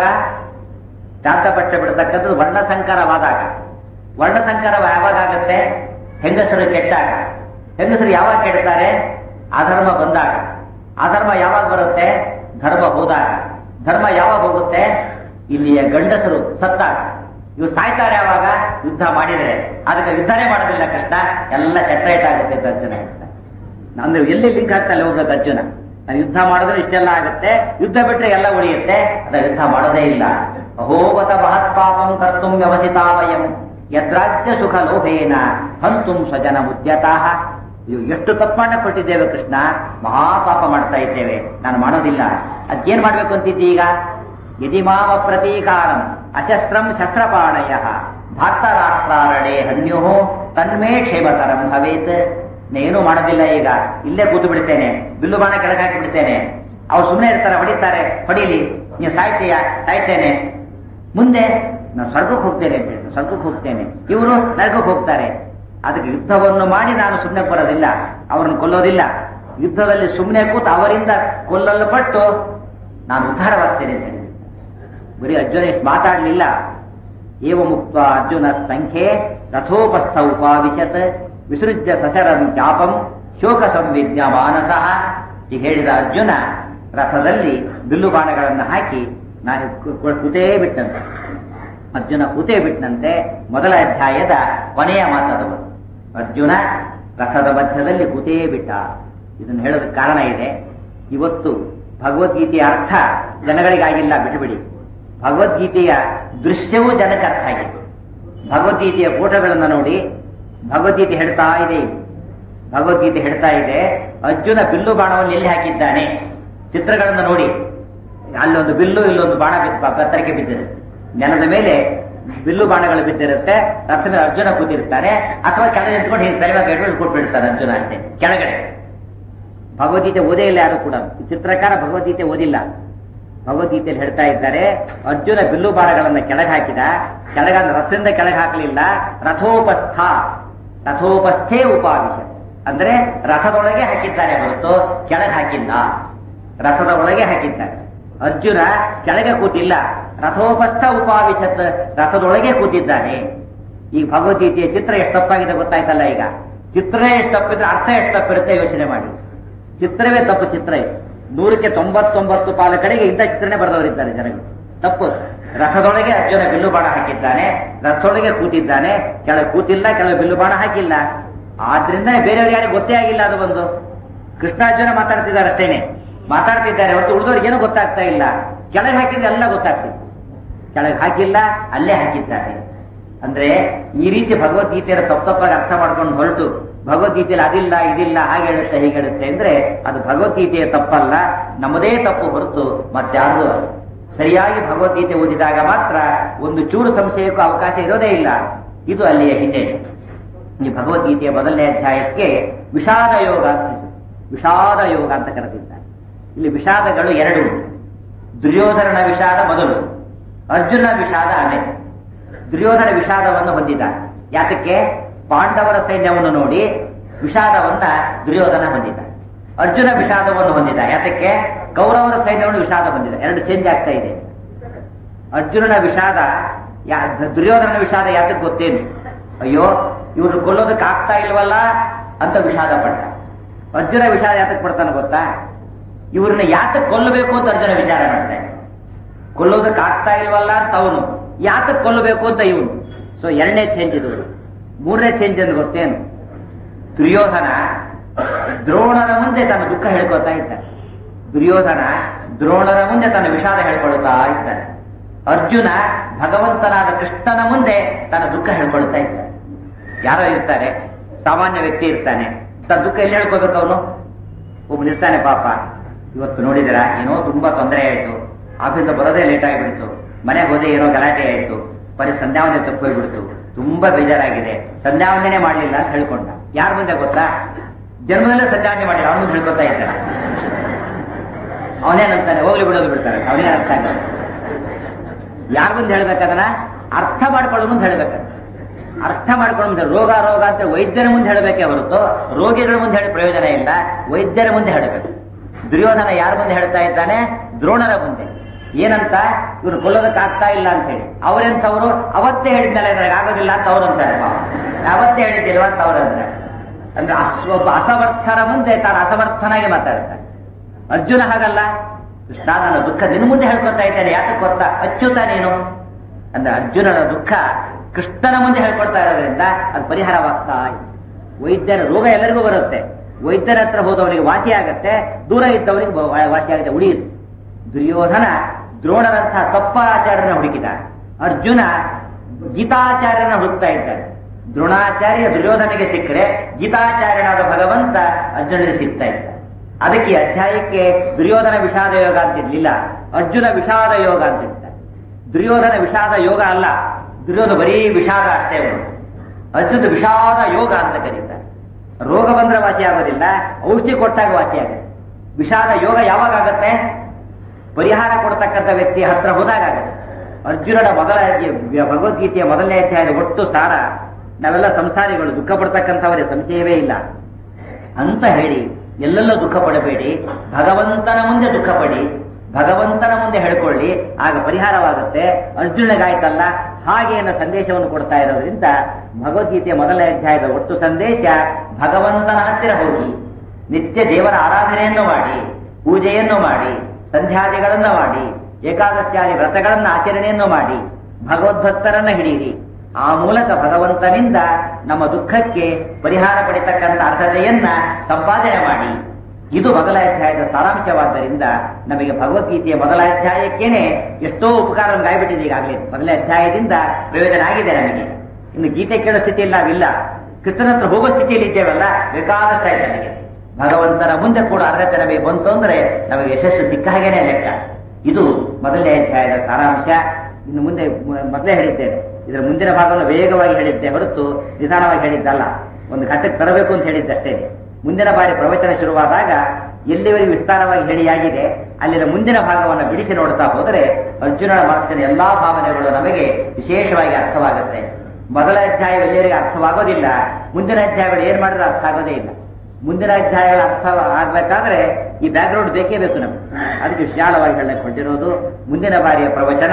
ಶ್ರಾದ್ದ ಪಕ್ಷ ಬಿಡತಕ್ಕಂಥದ್ದು ವರ್ಣಸಂಕರವಾದಾಗ ವರ್ಣಸಂಕರ ಯಾವಾಗ ಆಗುತ್ತೆ ಹೆಂಗಸರು ಕೆಟ್ಟಾಗ ಹೆಂಗಸರು ಯಾವಾಗ ಕೆಡ್ತಾರೆ ಅಧರ್ಮ ಬಂದಾಗ ಅಧರ್ಮ ಯಾವಾಗ ಬರುತ್ತೆ ಧರ್ಮ ಹೋದಾಗ ಧರ್ಮ ಯಾವಾಗ ಹೋಗುತ್ತೆ ಇಲ್ಲಿಯ ಗಂಡಸರು ಸತ್ತಾಗ ಇವು ಸಾಯ್ತಾರೆ ಯಾವಾಗ ಯುದ್ಧ ಮಾಡಿದರೆ ಅದಕ್ಕೆ ಯುದ್ಧನೇ ಮಾಡೋದಿಲ್ಲ ಕೃಷ್ಣ ಎಲ್ಲ ಸೆಟ್ರೇಟ್ ಆಗುತ್ತೆ ಅಂತ ಅರ್ಜುನ ಹೇಳ್ತಾನೆ ನಾನು ಎಲ್ಲಿ ಲಿಂಕ್ ಆಗ್ತಲ್ಲ ಹೋಗೋದು ಅರ್ಜುನ ನಾನು ಯುದ್ಧ ಮಾಡಿದ್ರೆ ಇಷ್ಟೆಲ್ಲ ಆಗುತ್ತೆ ಯುದ್ಧ ಬಿಟ್ರೆ ಎಲ್ಲ ಉಳಿಯುತ್ತೆ ಅದ ಯುದ್ಧ ಮಾಡೋದೇ ಇಲ್ಲ ಅಹೋವತ ಮಹತ್ಪಾಪಂ ಕರ್ತುಂ ವ್ಯವಸಿತಾವಯಂ ಯದ್ರಾಜ್ಯ ಸುಖ ಲೋಭೇನ ಹಂತುಂ ಸ್ವಜನ ಮುದ್ಯತಾಹ ಇವು ಎಷ್ಟು ತಪ್ಪಣ್ಣ ಕೊಟ್ಟಿದ್ದೇವೆ ಕೃಷ್ಣ ಮಹಾಪಾಪ ಮಾಡ್ತಾ ಇದ್ದೇವೆ ನಾನು ಮಾಡೋದಿಲ್ಲ ಅದೇನ್ ಮಾಡ್ಬೇಕು ಅಂತಿದ್ದಿ ಈಗ ಯದಿ ಮಾವ ಪ್ರತೀಕಾರಂ ಅಶಸ್ತ್ರಂ ಶಸ್ತ್ರಪಾಣಯ ಭಾರ್ತರಾಷ್ಟ್ರಾರಡೆ ಹನ್ಯೋ ತನ್ಮೇ ಕ್ಷೇಮತರಂ ಭವೇತ್ ನೇನು ಮಾಡೋದಿಲ್ಲ ಈಗ ಇಲ್ಲೇ ಕೂತು ಬಿಡ್ತೇನೆ ಬಿಲ್ಲು ಬಾಣ ಕೆಳಗೆ ಹಾಕಿ ಬಿಡ್ತೇನೆ ಅವ್ರು ಸುಮ್ಮನೆ ಇರ್ತಾರೆ ಹೊಡಿತಾರೆ ಹೊಡೀಲಿ ನೀವು ಸಾಯ್ತೀಯ ಸಾಯ್ತೇನೆ ಮುಂದೆ ನಾನು ಸ್ವರ್ಗಕ್ಕೆ ಹೋಗ್ತೇನೆ ಅಂತ ಹೇಳ್ತಾರೆ ಸ್ವರ್ಗಕ್ಕೆ ಹೋಗ್ತೇನೆ ಇವರು ನರಕಕ್ಕೆ ಹೋಗ್ತಾರೆ ಅದಕ್ಕೆ ಯುದ್ಧವನ್ನು ಮಾಡಿ ನಾನು ಸುಮ್ಮನೆ ಬರೋದಿಲ್ಲ ಅವರನ್ನು ಕೊಲ್ಲೋದಿಲ್ಲ ಯುದ್ಧದಲ್ಲಿ ಸುಮ್ಮನೆ ಕೂತು ಅವರಿಂದ ಕೊಲ್ಲಲ್ಪಟ್ಟು ನಾನು ಉದ್ಧಾರವಾಗ್ತೇನೆ ಅಂತ ಹೇಳಿದ್ರು ಬರೀ ಅರ್ಜುನ ಎಷ್ಟು ಮಾತಾಡಲಿಲ್ಲ ಏವ ಮುಕ್ತ ಅರ್ಜುನ ಸಂಖ್ಯೆ ರಥೋಪಸ್ಥ ಉಪಾವಿಶತ್ ವಿಸೃಜ್ಯ ಸಸರಂ ಚಾಪಂ ಶೋಕ ಸಂವಿದ್ಯ ಮಾನಸಃ ಈ ಹೇಳಿದ ಅರ್ಜುನ ರಥದಲ್ಲಿ ಬಿಲ್ಲು ಬಾಣಗಳನ್ನು ಹಾಕಿ ನಾನು ಕು- ಕು- ಕೂತೇ ಬಿಟ್ಟಂತೆ ಅರ್ಜುನ ಕೂತೇ ಬಿಟ್ಟಂತೆ ಮೊದಲ ಅಧ್ಯಾಯದ ಕೊನೆಯ ಮಾತಾದವರು ಅರ್ಜುನ ರಥದ ಮಧ್ಯದಲ್ಲಿ ಕೂತೇ ಬಿಟ್ಟ ಇದನ್ನು ಹೇಳೋದಕ್ಕೆ ಕಾರಣ ಇದೆ ಇವತ್ತು ಭಗವದ್ಗೀತೆಯ ಅರ್ಥ ಜನಗಳಿಗಾಗಿಲ್ಲ ಬಿಟ್ಟುಬಿಡಿ ಭಗವದ್ಗೀತೆಯ ದೃಶ್ಯವೂ ಜನಕ್ಕೆ ಅರ್ಥ ಆಗಿದೆ ಭಗವದ್ಗೀತೆಯ ಫೋಟೋಗಳನ್ನು ನೋಡಿ ಭಗವದ್ಗೀತೆ ಹೇಳ್ತಾ ಇದೆ ಇದು. ಭಗವದ್ಗೀತೆ ಹೇಳ್ತಾ ಇದೆ ಅರ್ಜುನ ಬಿಲ್ಲು ಬಾಣವನ್ನು ಎಲ್ಲಿ ಹಾಕಿದ್ದಾನೆ ಚಿತ್ರಗಳನ್ನು ನೋಡಿ ಅಲ್ಲೊಂದು ಬಿಲ್ಲು ಇಲ್ಲೊಂದು ಬಾಣ ಬಿದ್ದು ಬೆತ್ತರಕ್ಕೆ ಬಿದ್ದಿದೆ ನೆಲದ ಮೇಲೆ ಬಿಲ್ಲು ಬಾಣಗಳು ಬಿದ್ದಿರುತ್ತೆ ರಥದ ಅರ್ಜುನ ಕೂತಿರ್ತಾನೆ ಅಥವಾ ಕೆಳಗೆ ನಿಂತ್ಕೊಂಡು ಹೀಗೆ ತಲೆ ಮೇಲೆ ಇಟ್ಕೊಂಡು ಕೂತ್ಬಿಡ್ತಾನೆ ಅರ್ಜುನ ಅಷ್ಟೇ ಕೆಳಗಡೆ ಭಗವದ್ಗೀತೆ ಓದೇ ಇಲ್ಲ ಯಾರು ಕೂಡ ಈ ಚಿತ್ರಕಾರ ಭಗವದ್ಗೀತೆ ಓದಿಲ್ಲ ಭಗವದ್ಗೀತೆಯಲ್ಲಿ ಹೇಳ್ತಾ ಇದ್ದಾರೆ ಅರ್ಜುನ ಬಿಲ್ಲು ಬಾಣಗಳನ್ನ ಕೆಳಗೆ ಹಾಕಿದ ಕೆಳಗ ರಥದಿಂದ ಕೆಳಗೆ ಹಾಕಲಿಲ್ಲ ರಥೋಪಸ್ಥ ರಥೋಪಸ್ಥೇ ಉಪಾವಿಶ ಅಂದ್ರೆ ರಥದೊಳಗೆ ಹಾಕಿದ್ದಾರೆ ಹೊರತು ಕೆಳಗೆ ಹಾಕಿಲ್ಲ ರಥದ ಒಳಗೆ ಹಾಕಿದ್ದಾರೆ ಅರ್ಜುನ ಕೆಳಗೆ ಕೂತಿಲ್ಲ ರಥೋಪಸ್ಥ ಉಪಾವಿಶತ್ ರಥದೊಳಗೆ ಕೂತಿದ್ದಾನೆ ಈ ಭಗವದ್ಗೀತೆಯ ಚಿತ್ರ ಎಷ್ಟು ತಪ್ಪಾಗಿದೆ ಗೊತ್ತಾಯ್ತಲ್ಲ ಈಗ ಚಿತ್ರನೇ ಎಷ್ಟು ತಪ್ಪಿದ್ರೆ ಅರ್ಥ ಎಷ್ಟು ತಪ್ಪಿರುತ್ತೆ ಯೋಚನೆ ಮಾಡಿ ಚಿತ್ರವೇ ತಪ್ಪು ಚಿತ್ರ ಇದು ನೂರಕ್ಕೆ ತೊಂಬತ್ತೊಂಬತ್ತು ಪಾಲ ಕಡೆಗೆ ಇಂಥ ಚಿತ್ರನೇ ಬರೆದವರಿದ್ದಾರೆ ಜನಗಳು ತಪ್ಪು ರಥದೊಳಗೆ ಅರ್ಜುನ ಬಿಲ್ಲು ಬಾಣ ಹಾಕಿದ್ದಾನೆ ರಥದೊಳಗೆ ಕೂತಿದ್ದಾನೆ ಕೆಳಗೆ ಕೂತಿಲ್ಲ ಕೆಳಗೆ ಬಿಲ್ಲು ಬಾಣ ಹಾಕಿಲ್ಲ ಆದ್ರಿಂದ ಬೇರೆಯವ್ರಿಗೆ ಯಾರಿಗೆ ಗೊತ್ತೇ ಆಗಿಲ್ಲ ಅದು ಒಂದು ಕೃಷ್ಣಾರ್ಜುನ ಮಾತಾಡ್ತಿದ್ದಾರೆ ಅಷ್ಟೇನೆ ಮಾತಾಡ್ತಿದ್ದಾರೆ ಹೊರತು ಉಳಿದವ್ರಿಗೆ ಏನೂ ಗೊತ್ತಾಗ್ತಾ ಇಲ್ಲ ಕೆಳಗೆ ಹಾಕಿದ್ರೆ ಎಲ್ಲ ಗೊತ್ತಾಗ್ತಿತ್ತು ಕೆಳಗೆ ಹಾಕಿಲ್ಲ ಅಲ್ಲೇ ಹಾಕಿದ್ದಾರೆ ಅಂದ್ರೆ ಈ ರೀತಿ ಭಗವದ್ಗೀತೆಯ ತಪ್ಪು ತಪ್ಪಾಗಿ ಅರ್ಥ ಮಾಡ್ಕೊಂಡು ಹೊರಟು ಭಗವದ್ಗೀತೆಯಲ್ಲಿ ಅದಿಲ್ಲ ಇದಿಲ್ಲ ಹಾಗೆ ಹೇಳುತ್ತೆ ಹೀಗೆ ಹೇಳುತ್ತೆ ಅಂದ್ರೆ ಅದು ಭಗವದ್ಗೀತೆಯ ತಪ್ಪಲ್ಲ ನಮ್ಮದೇ ತಪ್ಪು ಹೊರತು ಮತ್ತಾರ್ದು ಅಲ್ಲ. ಸರಿಯಾಗಿ ಭಗವದ್ಗೀತೆ ಓದಿದಾಗ ಮಾತ್ರ ಒಂದು ಚೂರು ಸಂಶಯಕ್ಕೂ ಅವಕಾಶ ಇರೋದೇ ಇಲ್ಲ ಇದು ಅಲ್ಲಿಯ ಹಿನ್ನೆಲೆ ಈ ಭಗವದ್ಗೀತೆಯ ಮೊದಲನೇ ಅಧ್ಯಾಯಕ್ಕೆ ವಿಷಾದ ಯೋಗ ಅಂತ ಹೆಸರು. ವಿಷಾದ ಯೋಗ ಅಂತ ಕರೆದಿದ್ದಾರೆ ಇಲ್ಲಿ ವಿಷಾದಗಳು ಎರಡು ಉಂಟು. ದುರ್ಯೋಧನನ ವಿಷಾದ ಮೊದಲು ಅರ್ಜುನ ವಿಷಾದ ಆಮೇಲೆ ದುರ್ಯೋಧನ ವಿಷಾದವನ್ನು ಹೊಂದಿದ ಯಾತಕ್ಕೆ ಪಾಂಡವರ ಸೈನ್ಯವನ್ನು ನೋಡಿ ವಿಷಾದವನ್ನ ದುರ್ಯೋಧನ ಹೊಂದಿದ ಅರ್ಜುನ ವಿಷಾದವನ್ನು ಹೊಂದಿದ ಯಾತಕ್ಕೆ ಕೌರವರ ಸೈನ್ಯವನ್ನು ವಿಷಾದ ಬಂದಿದೆ ಎರಡು ಚೇಂಜ್ ಆಗ್ತಾ ಇದೆ ಅರ್ಜುನನ ವಿಷಾದ ಯಾ ದುರ್ಯೋಧನನ ವಿಷಾದ ಯಾತಕ್ಕೆ ಗೊತ್ತೇನು ಅಯ್ಯೋ ಇವ್ರನ್ನ ಕೊಲ್ಲೋದಕ್ಕೆ ಆಗ್ತಾ ಇಲ್ವಲ್ಲ ಅಂತ ವಿಷಾದ ಪಟ್ಟ ಅರ್ಜುನ ವಿಷಾದ ಯಾತಕ್ಕೆ ಪಡ್ತಾನೆ ಗೊತ್ತಾ ಇವ್ರನ್ನ ಯಾತಕ್ಕೆ ಕೊಲ್ಲಬೇಕು ಅಂತ ಅರ್ಜುನ ವಿಚಾರ ಮಾಡ್ತಾನೆ ಕೊಲ್ಲೋದಕ್ಕೆ ಆಗ್ತಾ ಇಲ್ವಲ್ಲ ಅಂತ ಅವನು ಯಾತಕ್ಕೆ ಕೊಲ್ಲಬೇಕು ಅಂತ ಇವನು ಸೊ ಎರಡನೇ ಚೇಂಜ್ ಇದು ಮೂರನೇ ಚೇಂಜ್ ಅಂದ್ರೆ ಗೊತ್ತೇನು ದುರ್ಯೋಧನ ದ್ರೋಣರ ಮುಂದೆ ತನ್ನ ದುಃಖ ಹೇಳ್ಕೊತಾ ಇದ್ದಾನೆ ದುರ್ಯೋಧನ ದ್ರೋಣರ ಮುಂದೆ ತನ್ನ ವಿಷಾದ ಹೇಳ್ಕೊಳ್ತಾ ಇದ್ದಾನೆ ಅರ್ಜುನ ಭಗವಂತನಾದ ಕೃಷ್ಣನ ಮುಂದೆ ತನ್ನ ದುಃಖ ಹೇಳ್ಕೊಳ್ತಾ ಇದ್ದಾನೆ ಯಾರೋ ಇರ್ತಾರೆ ಸಾಮಾನ್ಯ ವ್ಯಕ್ತಿ ಇರ್ತಾನೆ ತನ್ನ ದುಃಖ ಎಲ್ಲಿ ಹೇಳ್ಕೋಬೇಕು ಅವನು ಒಬ್ಬನು ಇರ್ತಾನೆ ಪಾಪ ಇವತ್ತು ನೋಡಿದಿರ ಏನೋ ತುಂಬಾ ತೊಂದರೆ ಆಯ್ತು ಆಫೀಸಿಂದ ಬರೋದೇ ಲೇಟ್ ಆಗಿಬಿಡ್ತು ಮನೆಗೆ ಹೋದೆ ಏನೋ ಗಲಾಟೆ ಆಯ್ತು ಬರೀ ಸಂಧ್ಯಾವಂದನೆ ತಪ್ಪೋಗ್ಬಿಡ್ತು ತುಂಬಾ ಬೇಜಾರಾಗಿದೆ ಸಂಧ್ಯಾವಂದನೆ ಮಾಡಲಿಲ್ಲ ಅಂತ ಹೇಳ್ಕೊಂಡ ಯಾರ ಮುಂದೆ ಗೊತ್ತಾ ಜನ್ಮದಲ್ಲೇ ಸಂಧ್ಯಾವಂದನೆ ಮಾಡಿಲ್ಲ ಅವನು ಹೇಳ್ಕೊತಾ ಇದ್ದಾನೆ ಅವನೇನಂತಾನೆ ಹೋಗ್ಲಿ ಬಿಡೋದು ಬಿಡ್ತಾರೆ ಅವನೇ ಅರ್ಥ ಆಗಲ್ಲ ಯಾರ ಮುಂದೆ ಹೇಳ್ಬೇಕದನ್ನ ಅರ್ಥ ಮಾಡ್ಕೊಳ್ಳೋ ಮುಂದೆ ಹೇಳ್ಬೇಕು ಅರ್ಥ ಮಾಡ್ಕೊಳ್ಳೋ ಮುಂದೆ ರೋಗ ರೋಗ ಅಂತ ವೈದ್ಯರ ಮುಂದೆ ಹೇಳಬೇಕೇ ಹೊರತು ರೋಗಿಗಳ ಮುಂದೆ ಹೇಳಿ ಪ್ರಯೋಜನ ಇಲ್ಲ ವೈದ್ಯರ ಮುಂದೆ ಹೇಳಬೇಕು ದುರ್ಯೋಧನ ಯಾರ ಮುಂದೆ ಹೇಳ್ತಾ ಇದ್ದಾನೆ ದ್ರೋಣರ ಮುಂದೆ ಏನಂತ ಇವ್ರು ಕೊಲ್ಲೋದಕ್ಕೆ ಆಗ್ತಾ ಇಲ್ಲ ಅಂತ ಹೇಳಿ ಅವರೆಂತವ್ರು ಅವತ್ತೇ ಹೇಳಿದ್ನಲ್ಲ ಇದ್ರಾಗ ಆಗೋದಿಲ್ಲ ಅಂತ ಅವ್ರು ಅಂತಾರೆ ಪಾಪ. ಅವತ್ತೇ ಹೇಳಿದ್ದಿಲ್ವ ಅಂತ ಅವ್ರು ಅಂತಾರೆ ಅಂದ್ರೆ ಅಸ್- ಒಬ್ಬ ಅಸಮರ್ಥರ ಮುಂದೆ ತಾನು ಅಸಮರ್ಥನಾಗಿ ಮಾತಾಡ್ತಾನೆ ಅರ್ಜುನ ಹಾಗಲ್ಲ ಕೃಷ್ಣ ನನ್ನ ದುಃಖ ನಿನ್ನ ಮುಂದೆ ಹೇಳ್ಕೊತಾ ಇದ್ದೇನೆ ಯಾತಕ್ಕೆ ಗೊತ್ತಾ ಅಚ್ಯುತ ನೀನು ಅಂದ್ರೆ ಅರ್ಜುನನ ದುಃಖ ಕೃಷ್ಣನ ಮುಂದೆ ಹೇಳ್ಕೊಡ್ತಾ ಇರೋದ್ರಿಂದ ಅದು ಪರಿಹಾರವಾಗ್ತಾ ಇದೆ ವೈದ್ಯರ ರೋಗ ಎಲ್ಲರಿಗೂ ಬರುತ್ತೆ ವೈದ್ಯರ ಹತ್ರ ಹೋದವನಿಗೆ ವಾಸಿ ಆಗತ್ತೆ ದೂರ ಇದ್ದವನಿಗೆ ಬ- ವಾಸಿ ಆಗುತ್ತೆ ಉಳಿಯುತ್ತೆ ದುರ್ಯೋಧನ ದ್ರೋಣರಂತಹ ತಪ್ಪಾಚಾರ್ಯನ ಹುಡುಕಿದ ಅರ್ಜುನ ಗೀತಾಚಾರ್ಯನ ಹುಡುಕ್ತಾ ಇದ್ದಾನೆ ದ್ರೋಣಾಚಾರ್ಯ ದುರ್ಯೋಧನಿಗೆ ಸಿಕ್ಕರೆ ಗೀತಾಚಾರ್ಯನಾದ ಭಗವಂತ ಅರ್ಜುನನಿಗೆ ಸಿಗ್ತಾ ಇದ್ದ ಅದಕ್ಕೆ ಈ ಅಧ್ಯಾಯಕ್ಕೆ ದುರ್ಯೋಧನ ವಿಷಾದ ಯೋಗ ಅಂತಿರ್ಲಿಲ್ಲ ಅರ್ಜುನ ವಿಷಾದ ಯೋಗ ಅಂತಿರ್ತ ದುರ್ಯೋಧನ ವಿಷಾದ ಯೋಗ ಅಲ್ಲ ದುರ್ಯೋಧನ ಬರೀ ವಿಷಾದ ಅಷ್ಟೇ ಅವನು ಅರ್ಜುನ ವಿಷಾದ ಯೋಗ ಅಂತ ಕರೀತಾರೆ ರೋಗ ಬಂದ್ರೆ ವಾಸಿ ಆಗೋದಿಲ್ಲ ಔಷಧಿ ಕೊಟ್ಟಾಗ ವಾಸಿ ಆಗುತ್ತೆ ವಿಷಾದ ಯೋಗ ಯಾವಾಗ ಆಗತ್ತೆ ಪರಿಹಾರ ಕೊಡ್ತಕ್ಕಂಥ ವ್ಯಕ್ತಿ ಹತ್ರ ಹೋದಾಗ ಆಗುತ್ತೆ ಅರ್ಜುನನ ಮೊದಲ ಅಧ್ಯಾಯ- ಭಗವದ್ಗೀತೆಯ ಮೊದಲನೇ ಅಧ್ಯಾಯದ ಒಟ್ಟು ಸಾರ ನಾವೆಲ್ಲ ಸಂಸಾರಿಗಳು ದುಃಖ ಪಡ್ತಕ್ಕಂಥವರೇ ಸಂಶಯವೇ ಇಲ್ಲ ಅಂತ ಹೇಳಿ ಎಲ್ಲೆಲ್ಲೂ ದುಃಖ ಪಡಬೇಡಿ ಭಗವಂತನ ಮುಂದೆ ದುಃಖ ಪಡಿ ಭಗವಂತನ ಮುಂದೆ ಹೇಳ್ಕೊಳ್ಳಿ ಆಗ ಪರಿಹಾರವಾಗುತ್ತೆ ಅರ್ಜುನಗಾಯ್ತಲ್ಲ ಹಾಗೆ ಅನ್ನೋ ಸಂದೇಶವನ್ನು ಕೊಡ್ತಾ ಇರೋದ್ರಿಂದ ಭಗವದ್ಗೀತೆಯ ಮೊದಲ ಅಧ್ಯಾಯದ ಒಟ್ಟು ಸಂದೇಶ ಭಗವಂತನ ಹತ್ತಿರ ಹೋಗಿ ನಿತ್ಯ ದೇವರ ಆರಾಧನೆಯನ್ನು ಮಾಡಿ ಪೂಜೆಯನ್ನು ಮಾಡಿ ಸಂಧ್ಯಾದಿಗಳನ್ನು ಮಾಡಿ ಏಕಾದಶಾದಿ ವ್ರತಗಳನ್ನು ಆಚರಣೆಯನ್ನು ಮಾಡಿ ಭಗವದ್ಭಕ್ತರನ್ನ ಹಿಡಿಯಿರಿ ಆ ಮೂಲಕ ಭಗವಂತನಿಂದ ನಮ್ಮ ದುಃಖಕ್ಕೆ ಪರಿಹಾರ ಪಡಿತಕ್ಕಂಥ ಅರ್ಹತೆಯನ್ನ ಸಂಪಾದನೆ ಮಾಡಿ ಇದು ಮೊದಲ ಅಧ್ಯಾಯದ ಸಾರಾಂಶವಾದ್ದರಿಂದ ನಮಗೆ ಭಗವದ್ಗೀತೆಯ ಮೊದಲ ಅಧ್ಯಾಯಕ್ಕೇನೆ ಎಷ್ಟೋ ಉಪಕಾರ ಗಾಯಬಿಟ್ಟಿದೆ ಈಗಾಗಲೇ ಮೊದಲ ಅಧ್ಯಾಯದಿಂದ ಪ್ರಯೋಜನ ಆಗಿದೆ ನಮಗೆ ಇನ್ನು ಗೀತೆ ಕೇಳೋ ಸ್ಥಿತಿಯಲ್ಲಿ ನಾವಿಲ್ಲ ಕೃಷ್ಣನ ಹತ್ರ ಹೋಗೋ ಸ್ಥಿತಿಯಲ್ಲಿ ಇದ್ದೇವಲ್ಲ ಬೇಕಾದಷ್ಟು ಆಯ್ತು ನನಗೆ ಭಗವಂತನ ಮುಂದೆ ಕೂಡ ಅರ್ಹತೆ ನಮಗೆ ಬಂತು ಅಂದ್ರೆ ನಮಗೆ ಯಶಸ್ಸು ಸಿಕ್ಕ ಹಾಗೇನೆ ಲೆಕ್ಕ ಇದು ಮೊದಲನೇ ಅಧ್ಯಾಯದ ಸಾರಾಂಶ ಇನ್ನು ಮುಂದೆ ಮ- ಮೊದಲೇ ಹೇಳಿದ್ದೇನೆ ಇದರ ಮುಂದಿನ ಭಾಗವನ್ನು ವೇಗವಾಗಿ ಹೇಳಿದ್ದೆ ಹೊರತು ನಿಧಾನವಾಗಿ ಹೇಳಿದ್ದಲ್ಲ ಒಂದು ಘಟ್ಟಕ್ಕೆ ತರಬೇಕು ಅಂತ ಹೇಳಿದ್ದಷ್ಟೇ ಮುಂದಿನ ಬಾರಿ ಪ್ರವಚನ ಶುರುವಾದಾಗ ಎಲ್ಲಿವರೆಗೆ ವಿಸ್ತಾರವಾಗಿ ಹೇಳಿಯಾಗಿದೆ ಅಲ್ಲಿನ ಮುಂದಿನ ಭಾಗವನ್ನು ಬಿಡಿಸಿ ನೋಡ್ತಾ ಹೋದರೆ ಅರ್ಜುನನ ಮನಸ್ಸಿನ ಎಲ್ಲಾ ಭಾವನೆಗಳು ನಮಗೆ ವಿಶೇಷವಾಗಿ ಅರ್ಥವಾಗುತ್ತೆ ಮೊದಲ ಅಧ್ಯಾಯ ಎಲ್ಲರಿಗೂ ಅರ್ಥವಾಗೋದಿಲ್ಲ ಮುಂದಿನ ಅಧ್ಯಾಯಗಳು ಏನ್ ಮಾಡಿದ್ರೆ ಅರ್ಥ ಆಗೋದೇ ಇಲ್ಲ ಮುಂದಿನ ಅಧ್ಯಾಯಗಳ ಅರ್ಥ ಆಗ್ಬೇಕಾದ್ರೆ ಈ ಬ್ಯಾಕ್ಗ್ರೌಂಡ್ ಬೇಕೇ ಬೇಕು ನಮಗೆ ಅದಕ್ಕೆ ವಿಶಾಲವಾಗಿ ಹೇಳಕ್ಕೆ ಹೊರಟಿರೋದು ಮುಂದಿನ ಬಾರಿಯ ಪ್ರವಚನ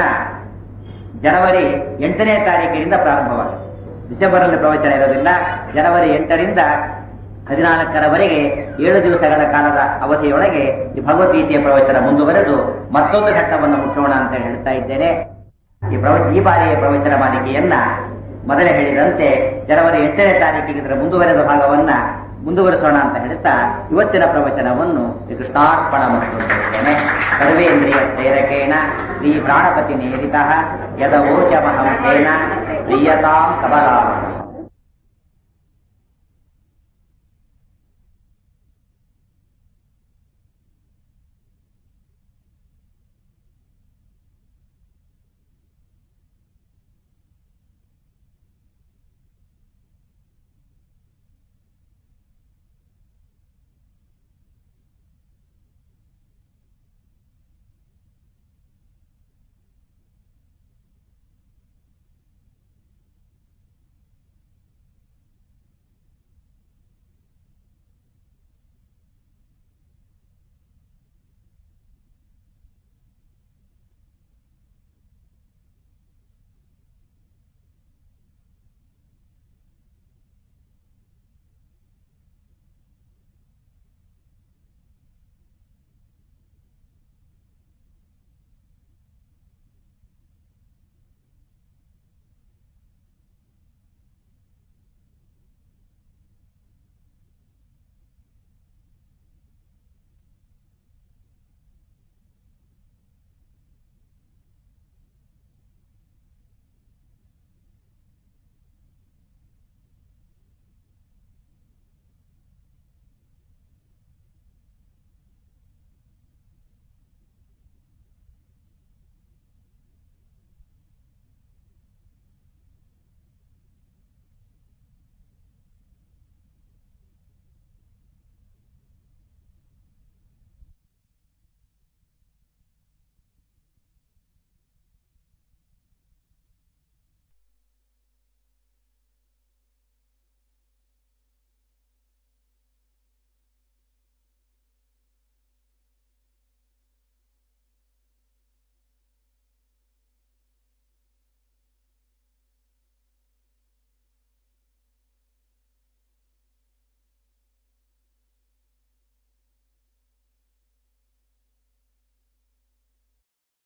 ಜನವರಿ ಎಂಟನೇ ತಾರೀಕಿನಿಂದ ಪ್ರಾರಂಭವಾಗಿದೆ ಡಿಸೆಂಬರಲ್ಲಿ ಪ್ರವಚನ ಇರೋದಿಲ್ಲ ಜನವರಿ ಎಂಟರಿಂದ ಹದಿನಾಲ್ಕರವರೆಗೆ ಏಳು ದಿವಸಗಳ ಕಾಲದ ಅವಧಿಯೊಳಗೆ ಈ ಭಗವದ್ಗೀತೆಯ ಪ್ರವಚನ ಮುಂದುವರೆದು ಮತ್ತೊಂದು ಘಟ್ಟವನ್ನು ಮುಟ್ಟೋಣ ಅಂತ ಹೇಳ್ತಾ ಇದ್ದೇನೆ ಈ ಪ್ರವ ಈ ಬಾರಿಯ ಪ್ರವಚನ ಮಾಲಿಕೆಯನ್ನ ಮೊದಲೇ ಹೇಳಿದಂತೆ ಜನವರಿ ಎಂಟನೇ ತಾರೀಕಿಗೆ ಇದರ ಮುಂದುವರೆದ ಭಾಗವನ್ನ ಮುಂದುವರಿಸೋಣ ಅಂತ ಹೇಳ್ತಾ ಇವತ್ತಿನ ಪ್ರವಚನವನ್ನು ಶ್ರೀ ಕೃಷ್ಣಾರ್ಪಣ ಮಾಡಿದ್ದೇನೆ ಸರ್ವೇಂದ್ರಿಯ ಪ್ರೇರಕೇಣ ಶ್ರೀ ಪ್ರಾಣಪತಿ ನೇರಿತ ಯದವೋಚಮಹಂ ತೇನ ಪ್ರಿಯತಾಂ ಕಮಲಾಭ